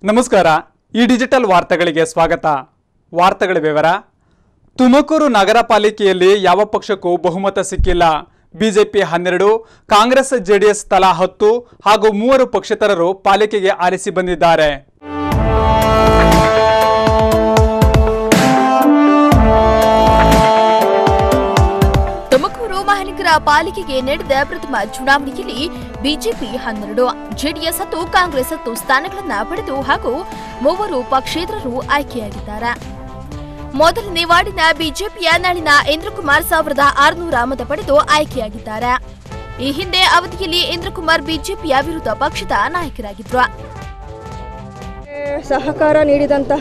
ನಮಸ್ಕಾರ ಈ ಡಿಜಿಟಲ್ ವಾರ್ತೆಗಳಿಗೆ ಸ್ವಾಗತ ವಾರ್ತೆಗಳ ವಿವರ ತುಮಕೂರು ನಗರ ಪಾಲಿಕೆಯಲ್ಲಿ ಯಾವ ಪಕ್ಷಕ್ಕೂ ಬಹುಮತ ಸಿಕ್ಕಿಲ್ಲ ಬಿಜೆಪಿ ಹನ್ನೆರಡು ಕಾಂಗ್ರೆಸ್ ಜೆಡಿಎಸ್ ತಲಾ ಹತ್ತು ಹಾಗೂ ಮೂವರು ಪಕ್ಷೇತರರು ಪಾಲಿಕೆಗೆ ಆರಿಸಿ ಬಂದಿದ್ದಾರೆ ತುಮಕೂರು ಮಹಾನಗರ ಪಾಲಿಕೆಗೆ ನಡೆದ ಪ್ರಥಮ ಚುನಾವಣೆಯಲ್ಲಿ ಬಿಜೆಪಿ ಹನ್ನೆರಡು ಜೆಡಿಎಸ್ ಹತ್ತು ಕಾಂಗ್ರೆಸ್ ಹತ್ತು ಸ್ಥಾನಗಳನ್ನ ಪಡೆದು ಹಾಗೂ ಮೂವರು ಪಕ್ಷೇತರರು ಆಯ್ಕೆಯಾಗಿದ್ದಾರೆ ಮೊದಲನೇ ವಾರ್ಡಿನ ಬಿಜೆಪಿಯ ನಾಳಿನ ಇಂದ್ರಕುಮಾರ್ ಸಾವಿರದ ಆರುನೂರ ಮತ ಪಡೆದು ಆಯ್ಕೆಯಾಗಿದ್ದಾರೆ ಈ ಹಿಂದೆ ಅವಧಿಯಲ್ಲಿ ಇಂದ್ರಕುಮಾರ್ ಬಿಜೆಪಿಯ ವಿರುದ್ಧ ಪಕ್ಷದ ನಾಯಕರಾಗಿದ್ರು ಸಹಕಾರ ನೀಡಿದಂತಹ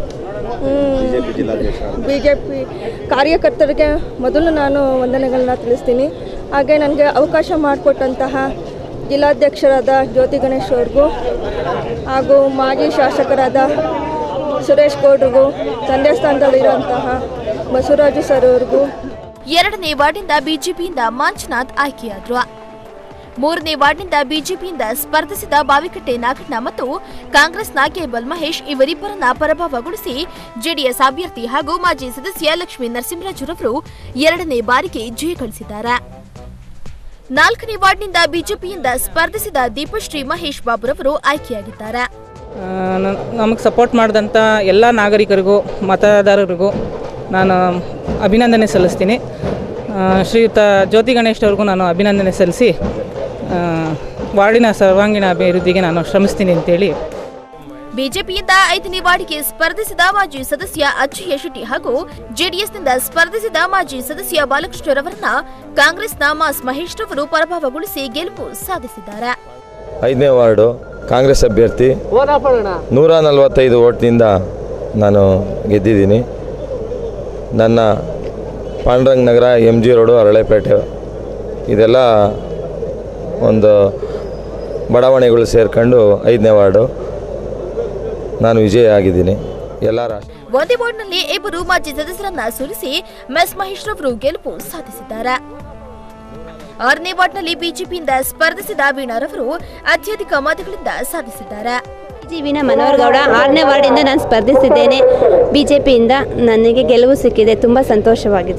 ಬಿ ಜೆ ಪಿ ಕಾರ್ಯಕರ್ತರಿಗೆ ಮೊದಲು ನಾನು ವಂದನೆಗಳನ್ನ ತಿಳಿಸ್ತೀನಿ ಹಾಗೆ ನನಗೆ ಅವಕಾಶ ಮಾಡಿಕೊಟ್ಟಂತಹ ಜಿಲ್ಲಾಧ್ಯಕ್ಷರಾದ ಜ್ಯೋತಿ ಗಣೇಶ್ ಅವ್ರಿಗೂ ಹಾಗೂ ಮಾಜಿ ಶಾಸಕರಾದ ಸುರೇಶ್ ಗೌಡ್ರಿಗೂ ತಂದೆ ಸ್ಥಾನದಲ್ಲಿರುವಂತಹ ಬಸವರಾಜು ಸರ್ ಅವ್ರಿಗೂ ಎರಡನೇ ವಾರ್ಡ್ನಿಂದ ಬಿಜೆಪಿಯಿಂದ ಮಂಜುನಾಥ್ ಆಯ್ಕೆಯಾದ್ರು ಮೂರನೇ ವಾರ್ಡ್ನಿಂದ ಬಿಜೆಪಿಯಿಂದ ಸ್ಪರ್ಧಿಸಿದ ಬಾವಿಕಟ್ಟೆ ನಾಗಣ್ಣ ಮತ್ತು ಕಾಂಗ್ರೆಸ್ನ ಕೇಬಲ್ ಮಹೇಶ್ ಇವರಿಬ್ಬರನ್ನ ಪರಾಭವಗೊಳಿಸಿ ಜೆಡಿಎಸ್ ಅಭ್ಯರ್ಥಿ ಹಾಗೂ ಮಾಜಿ ಸದಸ್ಯ ಲಕ್ಷ್ಮೀ ನರಸಿಂಹರಾಜುರವರು ಎರಡನೇ ಬಾರಿಗೆ ಜಯ ಗಳಿಸಿದ್ದಾರೆ ನಾಲ್ಕನೇ ವಾರ್ಡ್ನಿಂದ ಬಿಜೆಪಿಯಿಂದ ಸ್ಪರ್ಧಿಸಿದ ದೀಪಶ್ರೀ ಮಹೇಶ್ ಬಾಬುರವರು ಆಯ್ಕೆಯಾಗಿದ್ದಾರೆ ನಮಗೆ ಸಪೋರ್ಟ್ ಮಾಡಿದಂಥ ಎಲ್ಲ ನಾಗರಿಕರಿಗೂ ಮತದಾರರಿಗೂ ನಾನು ಅಭಿನಂದನೆ ಸಲ್ಲಿಸ್ತೀನಿ ಆ, ಶ್ರೀಯುತ ಜ್ಯೋತಿ ಗಣೇಶ್ ಅವ್ರಿಗೂ ನಾನು ಅಭಿನಂದನೆ ಸಲ್ಲಿಸಿ ಆ, ವಾರ್ಡಿನ ಸರ್ವಾಂಗೀಣ ಅಭಿವೃದ್ಧಿಗೆ ನಾನು ಶ್ರಮಿಸ್ತೀನಿ ಅಂತೇಳಿ ಬಿಜೆಪಿಯಿಂದ ಐದನೇ ವಾರ್ಡ್ಗೆ ಸ್ಪರ್ಧಿಸಿದ ಮಾಜಿ ಸದಸ್ಯ ಅಚ್ಚಯ್ಯ ಶೆಟ್ಟಿ ಹಾಗೂ ಜೆಡಿಎಸ್ನಿಂದ ಸ್ಪರ್ಧಿಸಿದ ಮಾಜಿ ಸದಸ್ಯ ಬಾಲಕೃಷ್ಣರವರನ್ನ ಕಾಂಗ್ರೆಸ್ನ ಮಾಸ್ ಮಹೇಶ್ ರವರು ಪರಾಭವಗೊಳಿಸಿ ಗೆಲುವು ಸಾಧಿಸಿದ್ದಾರೆ ಐದನೇ ವಾರ್ಡು ಕಾಂಗ್ರೆಸ್ ಅಭ್ಯರ್ಥಿ ನೂರ ನಲವತ್ತೈದು ಓಟ್ನಿಂದ ನಾನು ಗೆದ್ದಿದ್ದೀನಿ ನನ್ನ Pandurang Nagar M G road Aralepete ಇದೆಲ್ಲ ಒಂದು ಬಡಾವಣೆಗಳು ಸೇರ್ಕೊಂಡು ಐದನೇ ವಾರ್ಡು ನಾನು ವಿಜಯ ಆಗಿದ್ದೀನಿ ಎಲ್ಲ ರಾಷ್ಟ್ರ ಒಂದೇ ವಾರ್ಡ್ನಲ್ಲಿ ಇಬ್ಬರು ಮಾಜಿ ಸದಸ್ಯರನ್ನ ಸೋಲಿಸಿ ಮೆಸ್ ಮಹೇಶ್ ರವರು ಗೆಲುವು ಸಾಧಿಸಿದ್ದಾರೆ ಆರನೇ ವಾರ್ಡ್ನಲ್ಲಿ ಬಿಜೆಪಿಯಿಂದ ಸ್ಪರ್ಧಿಸಿದ ವೀಣಾರವರು ಅತ್ಯಧಿಕ ಮತಗಳಿಂದ ಸಾಧಿಸಿದ್ದಾರೆ ಜೀವಿನ ಮನೋಹರ್ ಗೌಡ ಆರನೇ ವಾರ್ಡಿಂದ ನಾನು ಸ್ಪರ್ಧಿಸಿದ್ದೇನೆ ಬಿ ಜೆ ಪಿಯಿಂದ ನನಗೆ ಗೆಲುವು ಸಿಕ್ಕಿದೆ ತುಂಬ ಸಂತೋಷವಾಗಿದೆ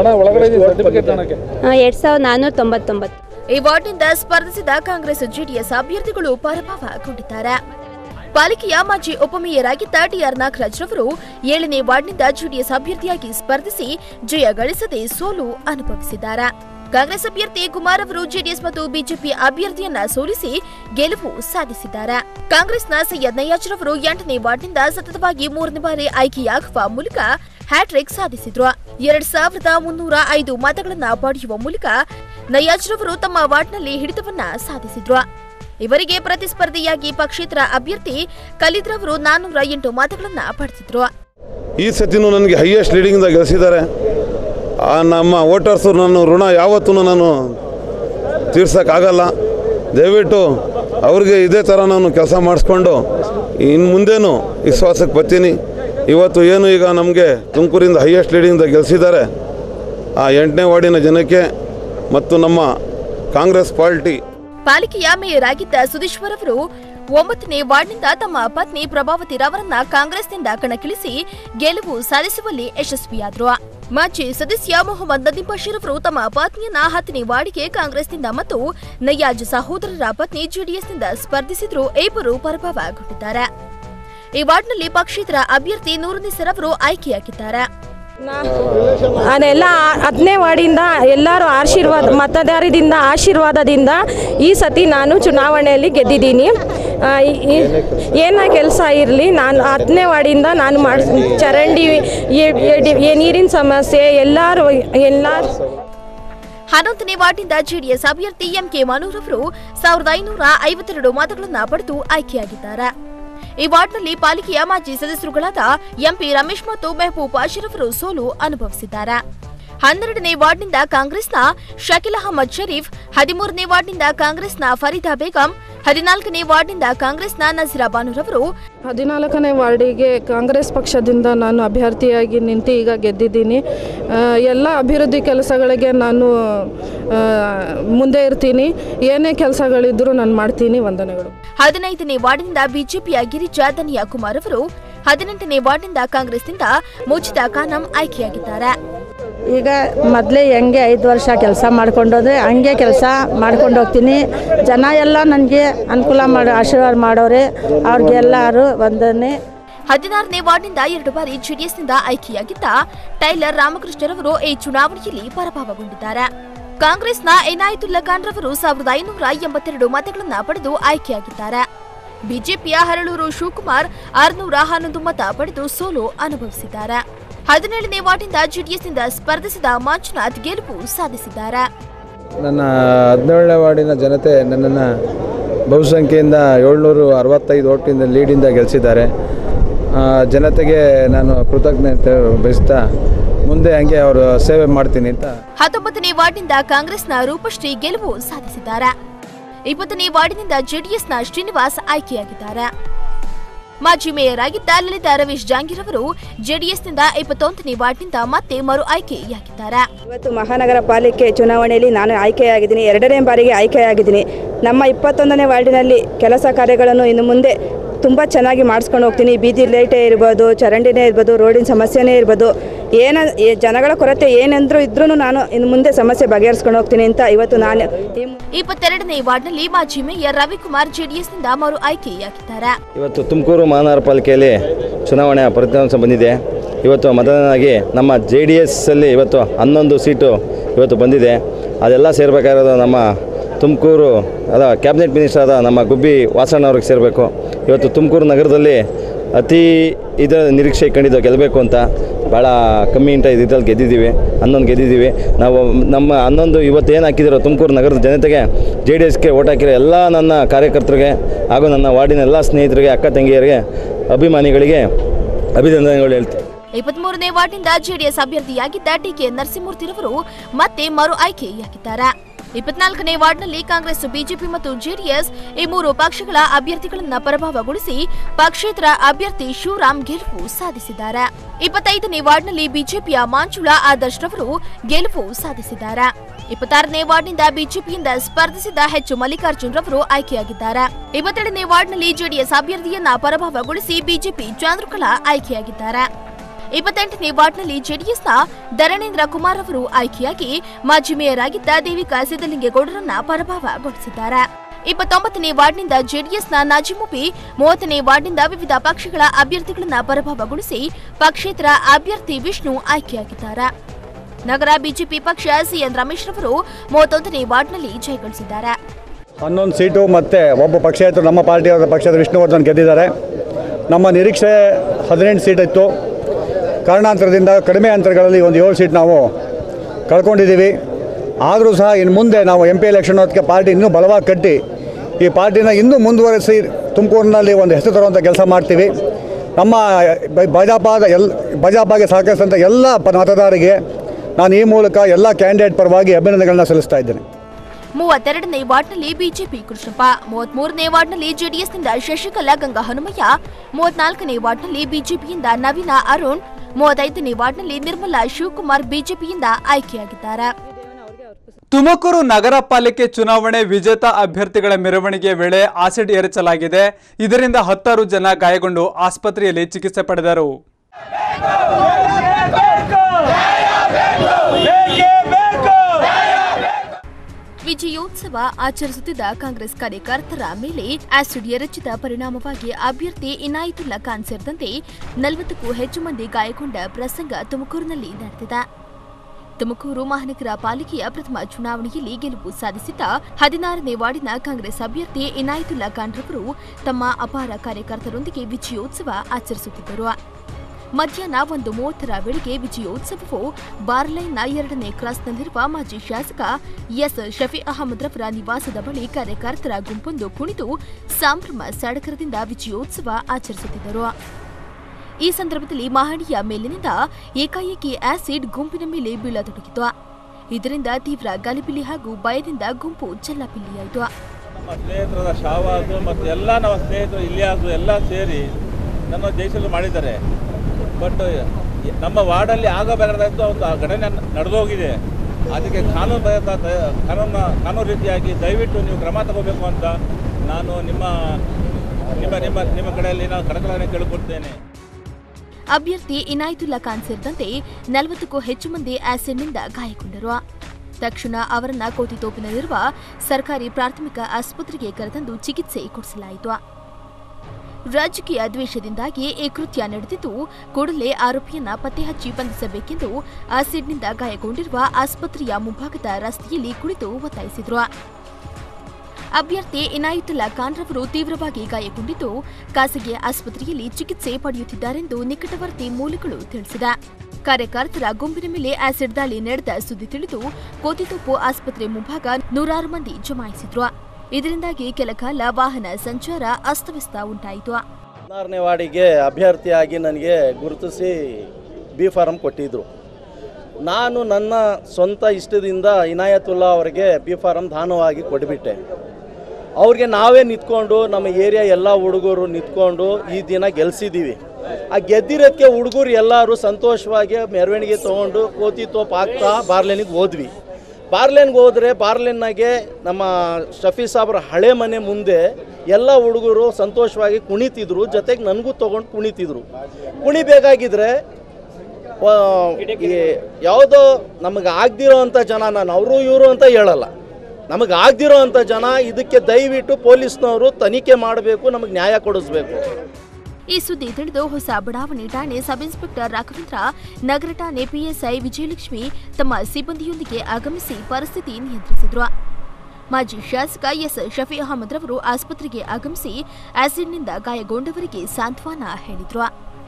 ಎರಡು ಸಾವಿರದ ನಾನ್ನೂರ ತೊಂಬತ್ತೊಂಬತ್ತು ಈ ವಾರ್ಡ್ನಿಂದ ಸ್ಪರ್ಧಿಸಿದ ಕಾಂಗ್ರೆಸ್ ಜೆಡಿಎಸ್ ಅಭ್ಯರ್ಥಿಗಳು ಪರಾಭವಗೊಂಡಿದ್ದಾರೆ ಪಾಲಿಕೆಯ ಮಾಜಿ ಉಪಮೇಯರ್ ಆಗಿದ್ದ ಟಿಆರ್ ನಾಗರಾಜ್ ರವರು ಏಳನೇ ವಾರ್ಡ್ನಿಂದ ಜೆಡಿಎಸ್ ಅಭ್ಯರ್ಥಿಯಾಗಿ ಸ್ಪರ್ಧಿಸಿ ಜಯ ಗಳಿಸದೆ ಸೋಲು ಅನುಭವಿಸಿದ್ದಾರೆ ಕಾಂಗ್ರೆಸ್ ಅಭ್ಯರ್ಥಿ ಕುಮಾರ್ ಅವರು ಜೆಡಿಎಸ್ ಮತ್ತು ಬಿಜೆಪಿ ಅಭ್ಯರ್ಥಿಯನ್ನ ಸೋಲಿಸಿ ಗೆಲುವು ಸಾಧಿಸಿದ್ದಾರೆ ಕಾಂಗ್ರೆಸ್ನ ಸೈಯದ್ ನಯಾಜ್ ರವರು ಎಂಟನೇ ವಾರ್ಡ್ನಿಂದ ಸತತವಾಗಿ ಮೂರನೇ ಬಾರಿ ಆಯ್ಕೆಯಾಗುವ ಮೂಲಕ ಹ್ಯಾಟ್ರಿಕ್ ಸಾಧಿಸಿದ್ರು ಎರಡ್ ಸಾವಿರದ ಮುನ್ನೂರ ಐದು ಮತಗಳನ್ನ ಪಡೆಯುವ ಮೂಲಕ ನಯಾಜ್ ರವರು ತಮ್ಮ ವಾರ್ಡ್ನಲ್ಲಿ ಹಿಡಿತವನ್ನ ಸಾಧಿಸಿದ್ರು ಇವರಿಗೆ ಪ್ರತಿಸ್ಪರ್ಧಿಯಾಗಿ ಪಕ್ಷೇತರ ಅಭ್ಯರ್ಥಿ ಖಲೀದ್ ರವರು ನಾನ್ನೂರ ಎಂಟು ಮತಗಳನ್ನ ಪಡೆದಿದ್ರು ಈ ಸತಿನೂ ನನಗೆ ಹೈಯೆಸ್ಟ್ ಲೀಡಿಂಗ್ದ ಗೆಲ್ಲಿಸಿದ್ದಾರೆ ಆ ನಮ್ಮ ವೋಟರ್ಸು ನನ್ನ ಋಣ ಯಾವತ್ತೂ ನಾನು ತೀರ್ಸೋಕ್ಕಾಗಲ್ಲ ದಯವಿಟ್ಟು ಅವ್ರಿಗೆ ಇದೇ ಥರ ನಾನು ಕೆಲಸ ಮಾಡಿಸ್ಕೊಂಡು ಇನ್ನು ಮುಂದೇನು ವಿಶ್ವಾಸಕ್ಕೆ ಬರ್ತೀನಿ ಇವತ್ತು ಏನು ಈಗ ನಮಗೆ ತುಮಕೂರಿಂದ ಹೈಯೆಸ್ಟ್ ಲೀಡಿಂಗ್ದ ಗೆಲ್ಲಿಸಿದ್ದಾರೆ ಆ ಎಂಟನೇ ವಾರ್ಡಿನ ಜನಕ್ಕೆ ಮತ್ತು ನಮ್ಮ ಕಾಂಗ್ರೆಸ್ ಪಾರ್ಟಿ ಪಾಲಿಕೆಯ ಮೇಯರ್ ಆಗಿದ್ದ ಸುಧೀಶ್ವರ್ ಅವರು ಒಂಬತ್ತನೇ ವಾರ್ಡ್ನಿಂದ ತಮ್ಮ ಪತ್ನಿ ಪ್ರಭಾವತಿ ರವರನ್ನ ಕಾಂಗ್ರೆಸ್ನಿಂದ ಕಣಕ್ಕಿಳಿಸಿ ಗೆಲುವು ಸಾಧಿಸುವಲ್ಲಿ ಯಶಸ್ವಿಯಾದ್ರು ಮಾಜಿ ಸದಸ್ಯ ಮೊಹಮ್ಮದ್ ನದೀಂ ಬಶೀರ್ ಅವರು ತಮ್ಮ ಪತ್ನಿಯನ್ನ ಹತ್ತನೇ ವಾರ್ಡ್ಗೆ ಕಾಂಗ್ರೆಸ್ನಿಂದ ಮತ್ತು ನಯಾಜ್ ಸಹೋದರರ ಪತ್ನಿ ಜೆಡಿಎಸ್ನಿಂದ ಸ್ಪರ್ಧಿಸಿದ್ರು ಇಬ್ಬರು ಪರಾಭವಗೊಂಡಿದ್ದಾರೆ ಈ ವಾರ್ಡ್ನಲ್ಲಿ ಪಕ್ಷೇತರ ಅಭ್ಯರ್ಥಿ ನೂರನೇ ಸರ್ ಅವರು ಆಯ್ಕೆಯಾಗಿದ್ದಾರೆ ಅದೆಲ್ಲ ಹತ್ತನೇ ವಾರ್ಡಿಂದ ಎಲ್ಲರೂ ಆಶೀರ್ವಾದ ಮತದಾರದಿಂದ ಆಶೀರ್ವಾದದಿಂದ ಈ ಸತಿ ನಾನು ಚುನಾವಣೆಯಲ್ಲಿ ಗೆದ್ದಿದ್ದೀನಿ ಆ, ಈ- ಈ- ಏನ ಕೆಲಸ ಇರಲಿ ನಾನು ಹತ್ತನೇ ವಾರ್ಡಿಂದ ನಾನು ಮಾಡಿ ಚರಂಡಿ ಎ- ಎ- ಎ- ನೀರಿನ ಸಮಸ್ಯೆ ಎಲ್ಲರೂ ಎಲ್ಲರೂ ಹನ್ನೊಂದನೇ ವಾರ್ಡ್ನಿಂದ ಜೆಡಿಎಸ್ ಅಭ್ಯರ್ಥಿ ಎಂಕೆ ಮನೂರ್ ಅವರು ಸಾವಿರದ ಐನೂರ ಐವತ್ತೆರಡು ಮತಗಳನ್ನ ಪಡೆದು ಆಯ್ಕೆಯಾಗಿದ್ದಾರೆ ಈ ವಾರ್ಡ್ನಲ್ಲಿ ಪಾಲಿಕೆಯ ಮಾಜಿ ಸದಸ್ಯರುಗಳಾದ ಎಂಪಿ ರಮೇಶ್ ಮತ್ತು ಮೆಹಬೂಬ್ ಬಾಷಿರ್ ಅವರು ಸೋಲು ಅನುಭವಿಸಿದ್ದಾರೆ ಹನ್ನೆರಡನೇ ವಾರ್ಡ್ನಿಂದ ಕಾಂಗ್ರೆಸ್ನ ಶಕೀಲ್ ಅಹಮದ್ ಶರೀಫ್ ಹದಿಮೂರನೇ ವಾರ್ಡ್ನಿಂದ ಕಾಂಗ್ರೆಸ್ನ ಫರೀದಾ ಬೇಗಂ ಹದಿನಾಲ್ಕನೇ ವಾರ್ಡ್ನಿಂದ ಕಾಂಗ್ರೆಸ್ನ ನಜೀರಾ ಬಾನುರವರು ಹದಿನಾಲ್ಕನೇ ವಾರ್ಡಿಗೆ ಕಾಂಗ್ರೆಸ್ ಪಕ್ಷದಿಂದ ನಾನು ಅಭ್ಯರ್ಥಿಯಾಗಿ ನಿಂತು ಈಗ ಗೆದ್ದಿದ್ದೀನಿ ಆ, ಎಲ್ಲ ಅಭಿವೃದ್ಧಿ ಕೆಲಸಗಳಿಗೆ ನಾನು ಆ, ಮುಂದೆ ಇರ್ತೀನಿ ಏನೇ ಕೆಲಸಗಳಿದ್ದರೂ ನಾನು ಮಾಡ್ತೀನಿ ವಂದನೆಗಳು ಹದಿನೈದನೇ ವಾರ್ಡ್ನಿಂದ ಬಿಜೆಪಿಯ ಗಿರಿಜಾ ದನಿಯಾ ಕುಮಾರ್ ಅವರು ಹದಿನೆಂಟನೇ ವಾರ್ಡ್ನಿಂದ ಕಾಂಗ್ರೆಸ್ನಿಂದ ಮುಜಿದಾ ಖಾನಂ ಆಯ್ಕೆಯಾಗಿದ್ದಾರೆ ಈಗ ಮೊದಲೇ ಹೆಂಗೆ ಐದು ವರ್ಷ ಕೆಲಸ ಮಾಡ್ಕೊಂಡೋದ್ರೆ ಹಂಗೆ ಕೆಲಸ ಮಾಡ್ಕೊಂಡು ಹೋಗ್ತೀನಿ ಜನ ಎಲ್ಲ ನನಗೆ ಅನುಕೂಲ ಮಾಡಿ ಆಶೀರ್ವಾದ ಮಾಡೋರೆ ಅವ್ರಿಗೆಲ್ಲರೂ ವಂದನೆ ಹದಿನಾರನೇ ವಾರ್ಡ್ನಿಂದ ಎರಡು ಬಾರಿ ಜೆಡಿಎಸ್ನಿಂದ ಆಯ್ಕೆಯಾಗಿದ್ದ ಟೈಲರ್ ರಾಮಕೃಷ್ಣರವರು ಈ ಚುನಾವಣೆಯಲ್ಲಿ ಪರಾಭವಗೊಂಡಿದ್ದಾರೆ ಕಾಂಗ್ರೆಸ್ನ ಎನಾಯತುಲ್ಲಾ ಖಾನ್ ರವರು ಸಾವಿರದ ಐನೂರ ಎಂಬತ್ತೆರಡು ಮತಗಳನ್ನು ಪಡೆದು ಆಯ್ಕೆಯಾಗಿದ್ದಾರೆ ಬಿಜೆಪಿಯ ಹರಳೂರು ಶಿವಕುಮಾರ್ ಆರುನೂರ ಹನ್ನೊಂದು ಮತ ಪಡೆದು ಸೋಲು ಅನುಭವಿಸಿದ್ದಾರೆ ಹದಿನೇಳನೇ ವಾರ್ಡ್ನಿಂದ ಜೆಡಿಎಸ್ನಿಂದ ಸ್ಪರ್ಧಿಸಿದ ಮಂಜುನಾಥ್ ಗೆಲುವು ಸಾಧಿಸಿದ್ದಾರೆ ನನ್ನ ಹದಿನೇಳನೇ ವಾರ್ಡಿನ ಜನತೆ ನನ್ನನ್ನು ಬಹುಸಂಖ್ಯೆಯಿಂದ ಏಳ್ನೂರು ಅರವತ್ತೈದು ಓಟಿಂದ ಲೀಡಿಂದ ಗೆಲ್ಲಿಸಿದ್ದಾರೆ ಆ, ಜನತೆಗೆ ನಾನು ಕೃತಜ್ಞತೆ ಬಯಸ್ತಾ ಮುಂದೆ ಹಂಗೆ ಅವರು ಸೇವೆ ಮಾಡ್ತೀನಿ ಅಂತ ಹತ್ತೊಂಬತ್ತನೇ ವಾರ್ಡ್ನಿಂದ ಕಾಂಗ್ರೆಸ್ನ ರೂಪಶ್ರೀ ಗೆಲುವು ಸಾಧಿಸಿದ್ದಾರೆ ಇಪ್ಪತ್ತನೇ ವಾರ್ಡಿನಿಂದ ಜೆಡಿಎಸ್ನ ಶ್ರೀನಿವಾಸ್ ಆಯ್ಕೆಯಾಗಿದ್ದಾರೆ ಮಾಜಿ ಮೇಯರ್ ಆಗಿದ್ದ ಲಲಿತಾ ರವೀಶ್ ಜಾಂಗೀರ್ ಅವರು ಜೆಡಿಎಸ್ನಿಂದ ಇಪ್ಪತ್ತೊಂದನೇ ವಾರ್ಡ್ನಿಂದ ಮತ್ತೆ ಮರು ಆಯ್ಕೆಯಾಗಿದ್ದಾರೆ ಇವತ್ತು ಮಹಾನಗರ ಪಾಲಿಕೆ ಚುನಾವಣೆಯಲ್ಲಿ ನಾನು ಆಯ್ಕೆಯಾಗಿದ್ದೀನಿ ಎರಡನೇ ಬಾರಿಗೆ ಆಯ್ಕೆಯಾಗಿದ್ದೀನಿ ನಮ್ಮ ಇಪ್ಪತ್ತೊಂದನೇ ವಾರ್ಡಿನಲ್ಲಿ ಕೆಲಸ ಕಾರ್ಯಗಳನ್ನು ಇನ್ನು ಮುಂದೆ ತುಂಬ ಚೆನ್ನಾಗಿ ಮಾಡಿಸ್ಕೊಂಡು ಹೋಗ್ತೀನಿ ಬೀದಿ ಲೈಟೇ ಇರ್ಬೋದು ಚರಂಡಿನೇ ಇರ್ಬೋದು ರೋಡಿನ ಸಮಸ್ಯೆನೇ ಇರ್ಬೋದು ಏನ ಏ- ಜನಗಳ ಕೊರತೆ ಏನೆಂದ್ರೂ ಇದ್ರೂ ನಾನು ಇನ್ನು ಮುಂದೆ ಸಮಸ್ಯೆ ಬಗೆಹರಿಸ್ಕೊಂಡು ಹೋಗ್ತೀನಿ ಅಂತ ಇವತ್ತು ನಾನು ಈ ಇಪ್ಪತ್ತೆರಡನೇ ವಾರ್ಡ್ನಲ್ಲಿ ಮಾಜಿ ಮೇಯರ್ ರವಿಕುಮಾರ್ ಜೆಡಿಎಸ್ನಿಂದ ಮರು ಆಯ್ಕೆಯಾಗಿದ್ದಾರೆ ಇವತ್ತು ತುಮಕೂರು ಮಹಾನಗರ ಪಾಲಿಕೆಯಲ್ಲಿ ಚುನಾವಣೆಯ ಫಲಿತಾಂಶ ಬಂದಿದೆ ಇವತ್ತು ಮತದಾನಾಗಿ ನಮ್ಮ ಜೆ ಡಿ ಎಸ್ಸಲ್ಲಿ ಇವತ್ತು ಹನ್ನೊಂದು ಸೀಟು ಇವತ್ತು ಬಂದಿದೆ ಅದೆಲ್ಲ ಸೇರಬೇಕಾಗಿರೋದು ನಮ್ಮ ತುಮಕೂರು ಅದ ಕ್ಯಾಬಿನೆಟ್ ಮಿನಿಸ್ಟರ್ ಆದ ನಮ್ಮ ಗುಬ್ಬಿ ವಾಸಣ್ಣ ಅವ್ರಿಗೆ ಸೇರಬೇಕು ಇವತ್ತು ತುಮಕೂರು ನಗರದಲ್ಲಿ ಅತಿ ಇದರ ನಿರೀಕ್ಷೆ ಇಟ್ಕೊಂಡಿದ್ದು ಗೆಲ್ಲಬೇಕು ಅಂತ ಭಾಳ ಕಮ್ಮಿ ಇಂಟ ಇದ್ರಲ್ಲಿ ಗೆದ್ದಿದ್ದೀವಿ ಹನ್ನೊಂದು ಗೆದ್ದಿದ್ದೀವಿ ನಾವು ನಮ್ಮ ಹನ್ನೊಂದು ಇವತ್ತು ಏನು ಹಾಕಿದಿರೋ ತುಮಕೂರು ನಗರದ ಜನತೆಗೆ ಜೆ ಡಿ ಎಸ್ಗೆ ಓಟ್ ಹಾಕಿರೋ ಎಲ್ಲ ನನ್ನ ಕಾರ್ಯಕರ್ತರಿಗೆ ಹಾಗೂ ನನ್ನ ವಾರ್ಡಿನ ಎಲ್ಲ ಸ್ನೇಹಿತರಿಗೆ ಅಕ್ಕ ತಂಗಿಯರಿಗೆ ಅಭಿಮಾನಿಗಳಿಗೆ ಅಭಿನಂದನೆಗಳು ಹೇಳ್ತೀನಿ ಇಪ್ಪತ್ಮೂರನೇ ವಾರ್ಡ್ನಿಂದ ಜೆಡಿಎಸ್ ಅಭ್ಯರ್ಥಿಯಾಗಿದ್ದ ಟಿಕೆ ನರಸಿಂಹಮೂರ್ತಿರವರು ಮತ್ತೆ ಮರು ಆಯ್ಕೆಯಾಗಿದ್ದಾರೆ ಇಪ್ಪತ್ನಾಲ್ಕನೇ ವಾರ್ಡ್ನಲ್ಲಿ ಕಾಂಗ್ರೆಸ್ ಬಿಜೆಪಿ ಮತ್ತು ಜೆಡಿಎಸ್ ಈ ಮೂರು ಪಕ್ಷಗಳ ಅಭ್ಯರ್ಥಿಗಳನ್ನ ಪರಾಭವಗೊಳಿಸಿ ಪಕ್ಷೇತರ ಅಭ್ಯರ್ಥಿ ಶಿವರಾಮ್ ಗೆಲುವು ಸಾಧಿಸಿದ್ದಾರೆ ಇಪ್ಪತ್ತೈದನೇ ವಾರ್ಡ್ನಲ್ಲಿ ಬಿಜೆಪಿಯ ಮಾಂಚುಳಾ ಆದರ್ಶ್ ರವರು ಗೆಲುವು ಸಾಧಿಸಿದ್ದಾರೆ ಇಪ್ಪತ್ತಾರನೇ ವಾರ್ಡ್ನಿಂದ ಬಿಜೆಪಿಯಿಂದ ಸ್ಪರ್ಧಿಸಿದ ಎಚ್ ಮಲ್ಲಿಕಾರ್ಜುನ್ ರವರು ಆಯ್ಕೆಯಾಗಿದ್ದಾರೆ ಇಪ್ಪತ್ತೆರಡನೇ ವಾರ್ಡ್ನಲ್ಲಿ ಜೆಡಿಎಸ್ ಅಭ್ಯರ್ಥಿಯನ್ನ ಪರಾಭವಗೊಳಿಸಿ ಬಿಜೆಪಿ ಚಂದ್ರಕಲಾ ಆಯ್ಕೆಯಾಗಿದ್ದಾರೆ ಇಪ್ಪತ್ತೆಂಟನೇ ವಾರ್ಡ್ನಲ್ಲಿ ಜೆಡಿಎಸ್ನ ಧರಣೇಂದ್ರ ಕುಮಾರ್ ಅವರು ಆಯ್ಕೆಯಾಗಿ ಮಾಜಿ ಮೇಯರ್ ಆಗಿದ್ದ ದೇವಿಕಾ ಸಿದ್ದಲಿಂಗೇಗೌಡರನ್ನ ಪರಾಭವಗೊಳಿಸಿದ್ದಾರೆ ಇಪ್ಪತ್ತೊಂಬತ್ತನೇ ವಾರ್ಡ್ನಿಂದ ಜೆಡಿಎಸ್ನ ನಾಜಿಮುಬಿ ಮೂವತ್ತನೇ ವಾರ್ಡ್ನಿಂದ ವಿವಿಧ ಪಕ್ಷಗಳ ಅಭ್ಯರ್ಥಿಗಳನ್ನ ಪರಾಭವಗೊಳಿಸಿ ಪಕ್ಷೇತರ ಅಭ್ಯರ್ಥಿ ವಿಷ್ಣು ಆಯ್ಕೆಯಾಗಿದ್ದಾರೆ ನಗರ ಬಿಜೆಪಿ ಪಕ್ಷ ಸಿಎನ್ ರಮೇಶ್ ರವರು ಮೂವತ್ತೊಂದನೇ ವಾರ್ಡ್ನಲ್ಲಿ ಜಯಗಳಿಸಿದ್ದಾರೆ ಹನ್ನೊಂದು ಸೀಟು ಮತ್ತು ಒಬ್ಬ ಪಕ್ಷೇತರು ನಮ್ಮ ಪಾರ್ಟಿಯವರ ಪಕ್ಷದ ವಿಷ್ಣುವರ್ಧನ್ ಗೆದ್ದಿದ್ದಾರೆ ನಮ್ಮ ನಿರೀಕ್ಷೆ ಹದಿನೆಂಟು ಸೀಟ್ ಇತ್ತು ಕಾರಣಾಂತರದಿಂದ ಕಡಿಮೆ ಅಂತರಗಳಲ್ಲಿ ಒಂದು ಏಳು ಸೀಟ್ ನಾವು ಕಳ್ಕೊಂಡಿದ್ದೀವಿ ಆದರೂ ಸಹ ಇನ್ನು ಮುಂದೆ ನಾವು ಎಂ ಪಿ ಎಲೆಕ್ಷನ್ ಹೊತ್ತಿಗೆ ಪಾರ್ಟಿ ಇನ್ನೂ ಬಲವಾಗಿ ಕಟ್ಟಿ ಈ ಪಾರ್ಟಿನ ಇನ್ನೂ ಮುಂದುವರಿಸಿ ತುಮಕೂರಿನಲ್ಲಿ ಒಂದು ಹೆಸರು ತರುವಂಥ ಕೆಲಸ ಮಾಡ್ತೀವಿ ನಮ್ಮ ಬ- ಭಾಜಪದ ಎಲ್ ಭಾಜಪಗೆ ಸಹಕರಿಸಿದಂಥ ಎಲ್ಲ ಪ- ಮತದಾರರಿಗೆ ನಾನು ಈ ಮೂಲಕ ಎಲ್ಲ ಕ್ಯಾಂಡಿಡೇಟ್ ಪರವಾಗಿ ಅಭಿನಂದನೆಗಳನ್ನ ಸಲ್ಲಿಸ್ತಾ ಇದ್ದೇನೆ ಮೂವತ್ತೆರಡನೇ ವಾರ್ಡ್ನಲ್ಲಿ ಬಿಜೆಪಿ ಕೃಷ್ಣಪ್ಪ ಮೂವತ್ಮೂರನೇ ವಾರ್ಡ್ನಲ್ಲಿ ಜೆಡಿಎಸ್ನಿಂದ ಶಶಿಕಲಾ ಗಂಗಾ ಹನುಮಯ್ಯ ಮೂವತ್ನಾಲ್ಕನೇ ವಾರ್ಡ್ನಲ್ಲಿ ಬಿಜೆಪಿಯಿಂದ ನವೀನ ಅರುಣ್ ಮೂವತ್ತೈದನೇ ವಾರ್ಡ್ನಲ್ಲಿ ನಿರ್ಮಲಾ ಶಿವಕುಮಾರ್ ಬಿಜೆಪಿಯಿಂದ ಆಯ್ಕೆಯಾಗಿದ್ದಾರೆ ತುಮಕೂರು ನಗರ ಪಾಲಿಕೆ ಚುನಾವಣೆ ವಿಜೇತ ಅಭ್ಯರ್ಥಿಗಳ ಮೆರವಣಿಗೆ ವೇಳೆ ಆಸಿಡ್ ಎರಚಲಾಗಿದೆ ಇದರಿಂದ ಹತ್ತಾರು ಜನ ಗಾಯಗೊಂಡು ಆಸ್ಪತ್ರೆಯಲ್ಲಿ ಚಿಕಿತ್ಸೆ ಪಡೆದರು ವಿಜಯೋತ್ಸವ ಆಚರಿಸುತ್ತಿದ್ದ ಕಾಂಗ್ರೆಸ್ ಕಾರ್ಯಕರ್ತರ ಮೇಲೆ ಆಸಿಡ್ ಎರಚಿದ ಪರಿಣಾಮವಾಗಿ ಅಭ್ಯರ್ಥಿ ಇನಾಯಿತುಲ್ಲಾ ಖಾನ್ ಸೇರಿದಂತೆ ನಲವತ್ತಕ್ಕೂ ಹೆಚ್ಚು ಮಂದಿ ಗಾಯಗೊಂಡ ಪ್ರಸಂಗ ತುಮಕೂರಿನಲ್ಲಿ ನಡೆದಿದೆ ತುಮಕೂರು ಮಹಾನಗರ ಪಾಲಿಕೆಯ ಪ್ರಥಮ ಚುನಾವಣೆಯಲ್ಲಿ ಗೆಲುವು ಸಾಧಿಸಿದ್ದ ಹದಿನಾರನೇ ವಾರ್ಡಿನ ಕಾಂಗ್ರೆಸ್ ಅಭ್ಯರ್ಥಿ ಇನಾಯಿತುಲ್ಲಾ ಖಾನ್ ರವರು ತಮ್ಮ ಅಪಾರ ಕಾರ್ಯಕರ್ತರೊಂದಿಗೆ ವಿಜಯೋತ್ಸವ ಆಚರಿಸುತ್ತಿದ್ದರು ಮಧ್ಯಾಹ್ನ ಒಂದು ಮೂವತ್ತರ ವೇಳೆಗೆ ವಿಜಯೋತ್ಸವವು ಬಾರ್ಲೈನ್ನ ಎರಡನೇ ಕ್ರಾಸ್ನಲ್ಲಿರುವ ಮಾಜಿ ಶಾಸಕ ಎಸ್ ಶಫಿ ಅಹಮದ್ ರವರ ನಿವಾಸದ ಬಳಿ ಕಾರ್ಯಕರ್ತರ ಗುಂಪೊಂದು ಕುಣಿದು ಸಂಭ್ರಮ ಸಡಗರದಿಂದ ವಿಜಯೋತ್ಸವ ಆಚರಿಸುತ್ತಿದ್ದರು ಈ ಸಂದರ್ಭದಲ್ಲಿ ಮಹಡಿಯ ಮೇಲಿನಿಂದ ಏಕಾಏಕಿ ಆಸಿಡ್ ಗುಂಪಿನ ಮೇಲೆ ಬೀಳತೊಡಗಿತು ಇದರಿಂದ ತೀವ್ರ ಗಲಿಬಿಲಿ ಹಾಗೂ ಭಯದಿಂದ ಗುಂಪು ಚೆಲ್ಲಾಪಿಲ್ಲಿಯಾಯಿತು ನಮ್ಮ ಸ್ನೇಹಿತರಾದ ಶಾವಾಜು ಮತ್ತು ಎಲ್ಲ ನಮ್ಮ ಸ್ನೇಹಿತರು ಇಲಿಯಾಸು ಎಲ್ಲ ಸೇರಿ ನನ್ನ ಜಯಿಸಲು ಮಾಡಿದ್ದಾರೆ ಬಟ್ ನಮ್ಮ ವಾರ್ಡಲ್ಲಿ ಆಗಬೇಕಾದಂಥ ಒಂದು ಆ ಘಟನೆ ನಡೆದೋಗಿದೆ ಅದಕ್ಕೆ ಕಾನೂನು ಬದ್ಧ ಕಾನೂನು ಕಾನೂನು ರೀತಿಯಾಗಿ ದಯವಿಟ್ಟು ನೀವು ಕ್ರಮ ತಗೋಬೇಕು ಅಂತ ನಾನು ನಿಮ್ಮ ನಿಮ್ಮ ನಿಮ್ಮ ನಿಮ್ಮ ಕಡೆಯಲ್ಲಿ ನಾನು ಕಡಕಲಾನೆ ಕೇಳಿಕೊಡ್ತೇನೆ ಅಭ್ಯರ್ಥಿ ಇನಾಯತುಲ್ಲಾ ಖಾನ್ ಸೇರಿದಂತೆ ನಲವತ್ತಕ್ಕೂ ಹೆಚ್ಚು ಮಂದಿ ಆಸಿಡ್ನಿಂದ ಗಾಯಗೊಂಡರು ತಕ್ಷಣ ಅವರನ್ನ ಕೋತಿತೋಪಿನಲ್ಲಿರುವ ಸರ್ಕಾರಿ ಪ್ರಾಥಮಿಕ ಆಸ್ಪತ್ರೆಗೆ ಕರೆತಂದು ಚಿಕಿತ್ಸೆ ಕೊಡಿಸಲಾಯಿತು ರಾಜಕೀಯ ದ್ವೇಷದಿಂದಾಗಿ ಈ ಕೃತ್ಯ ನಡೆದಿದ್ದು ಕೂಡಲೇ ಆರೋಪಿಯನ್ನ ಪತ್ತೆ ಹಚ್ಚಿ ಬಂಧಿಸಬೇಕೆಂದು ಆಸಿಡ್ನಿಂದ ಗಾಯಗೊಂಡಿರುವ ಆಸ್ಪತ್ರೆಯ ಮುಂಭಾಗದ ರಸ್ತೆಯಲ್ಲಿ ಕುಳಿತು ಒತ್ತಾಯಿಸಿದ್ರು ಅಭ್ಯರ್ಥಿ ಇನಾಯುತುಲ್ಲಾ ಖಾನ್ ರವರು ತೀವ್ರವಾಗಿ ಗಾಯಗೊಂಡಿದ್ದು ಖಾಸಗಿ ಆಸ್ಪತ್ರೆಯಲ್ಲಿ ಚಿಕಿತ್ಸೆ ಪಡೆಯುತ್ತಿದ್ದಾರೆಂದು ನಿಕಟವರ್ತಿ ಮೂಲಗಳು ತಿಳಿಸಿದೆ ಕಾರ್ಯಕರ್ತರ ಗುಂಪಿನ ಮೇಲೆ ಆಸಿಡ್ ದಾಳಿ ನಡೆದ ಸುದ್ದಿ ತಿಳಿದು ಕೋತಿತೋಪು ಆಸ್ಪತ್ರೆ ಮುಂಭಾಗ ನೂರಾರು ಮಂದಿ ಜಮಾಯಿಸಿದ್ರು ಇದರಿಂದಾಗಿ ಕೆಲಕಾಲ ವಾಹನ ಸಂಚಾರ ಅಸ್ತವ್ಯಸ್ತ ಉಂಟಾಯಿತು ಹದಿನಾರನೇ ವಾರ್ಡಿಗೆ ಅಭ್ಯರ್ಥಿಯಾಗಿ ನನಗೆ ಗುರುತಿಸಿ ಬಿ ಫಾರಂ ಕೊಟ್ಟಿದ್ದರು ನಾನು ನನ್ನ ಸ್ವಂತ ಇಷ್ಟದಿಂದ ಇನಾಯತುಲ್ಲಾ ಅವರಿಗೆ ಬಿ ಫಾರಂ ದಾನವಾಗಿ ಕೊಟ್ಬಿಟ್ಟೆ ಅವ್ರಿಗೆ ನಾವೇ ನಿಂತ್ಕೊಂಡು ನಮ್ಮ ಏರಿಯಾ ಎಲ್ಲ ಹುಡುಗರು ನಿಂತ್ಕೊಂಡು ಈ ದಿನ ಗೆಲ್ಸಿದ್ದೀವಿ ಆ ಗೆದ್ದಿರೋದಕ್ಕೆ ಹುಡುಗರು ಎಲ್ಲರೂ ಸಂತೋಷವಾಗಿ ಮೆರವಣಿಗೆ ತೊಗೊಂಡು ಕೋತಿ ತೋಪ್ ಹಾಕ್ತಾ ಬಾರ್ಲೇನಿಗೆ ಹೋದ್ವಿ ಬಾರ್ಲೇನ್ಗೆ ಹೋದರೆ ಬಾರ್ಲೇನ್ನಾಗೆ ನಮ್ಮ ಶಫಿ ಸಾಬ್ರ ಹಳೆ ಮನೆ ಮುಂದೆ ಎಲ್ಲ ಹುಡುಗರು ಸಂತೋಷವಾಗಿ ಕುಣಿತಿದ್ರು ಜೊತೆಗೆ ನನಗೂ ತೊಗೊಂಡು ಕುಣಿತಿದ್ರು ಕುಣಿಬೇಕಾಗಿದ್ರೆ ಆ, ಈ ಯಾವುದೋ ನಮಗೆ ಆಗದಿರೋ ಅಂಥ ಜನ ನಾನು ಅವರು ಇವರು ಅಂತ ಹೇಳಲ್ಲ ನಮಗೆ ಆಗದಿರೋ ಅಂಥ ಜನ ಇದಕ್ಕೆ ದಯವಿಟ್ಟು ಪೊಲೀಸ್ನವರು ತನಿಖೆ ಮಾಡಬೇಕು ನಮಗೆ ನ್ಯಾಯ ಕೊಡಿಸ್ಬೇಕು ಈ ಸುದ್ದಿ ತಿಳಿದು ಹೊಸ ಬಡಾವಣೆ ಠಾಣೆ ಸಬ್ ಇನ್ಸ್ಪೆಕ್ಟರ್ ರಾಘವೇಂದ್ರ ನಗರ ಠಾಣೆ ಪಿಎಸ್ಐ ವಿಜಯಲಕ್ಷ್ಮಿ ತಮ್ಮ ಸಿಬ್ಬಂದಿಯೊಂದಿಗೆ ಆಗಮಿಸಿ ಪರಿಸ್ಥಿತಿ ನಿಯಂತ್ರಿಸಿದ್ರು ಮಾಜಿ ಶಾಸಕ ಎಸ್ ಶಫಿ ಅಹಮದ್ ರವರು ಆಸ್ಪತ್ರೆಗೆ ಆಗಮಿಸಿ ಆಸಿಡ್ನಿಂದ ಗಾಯಗೊಂಡವರಿಗೆ ಸಾಂತ್ವನ ಹೇಳಿದ್ರು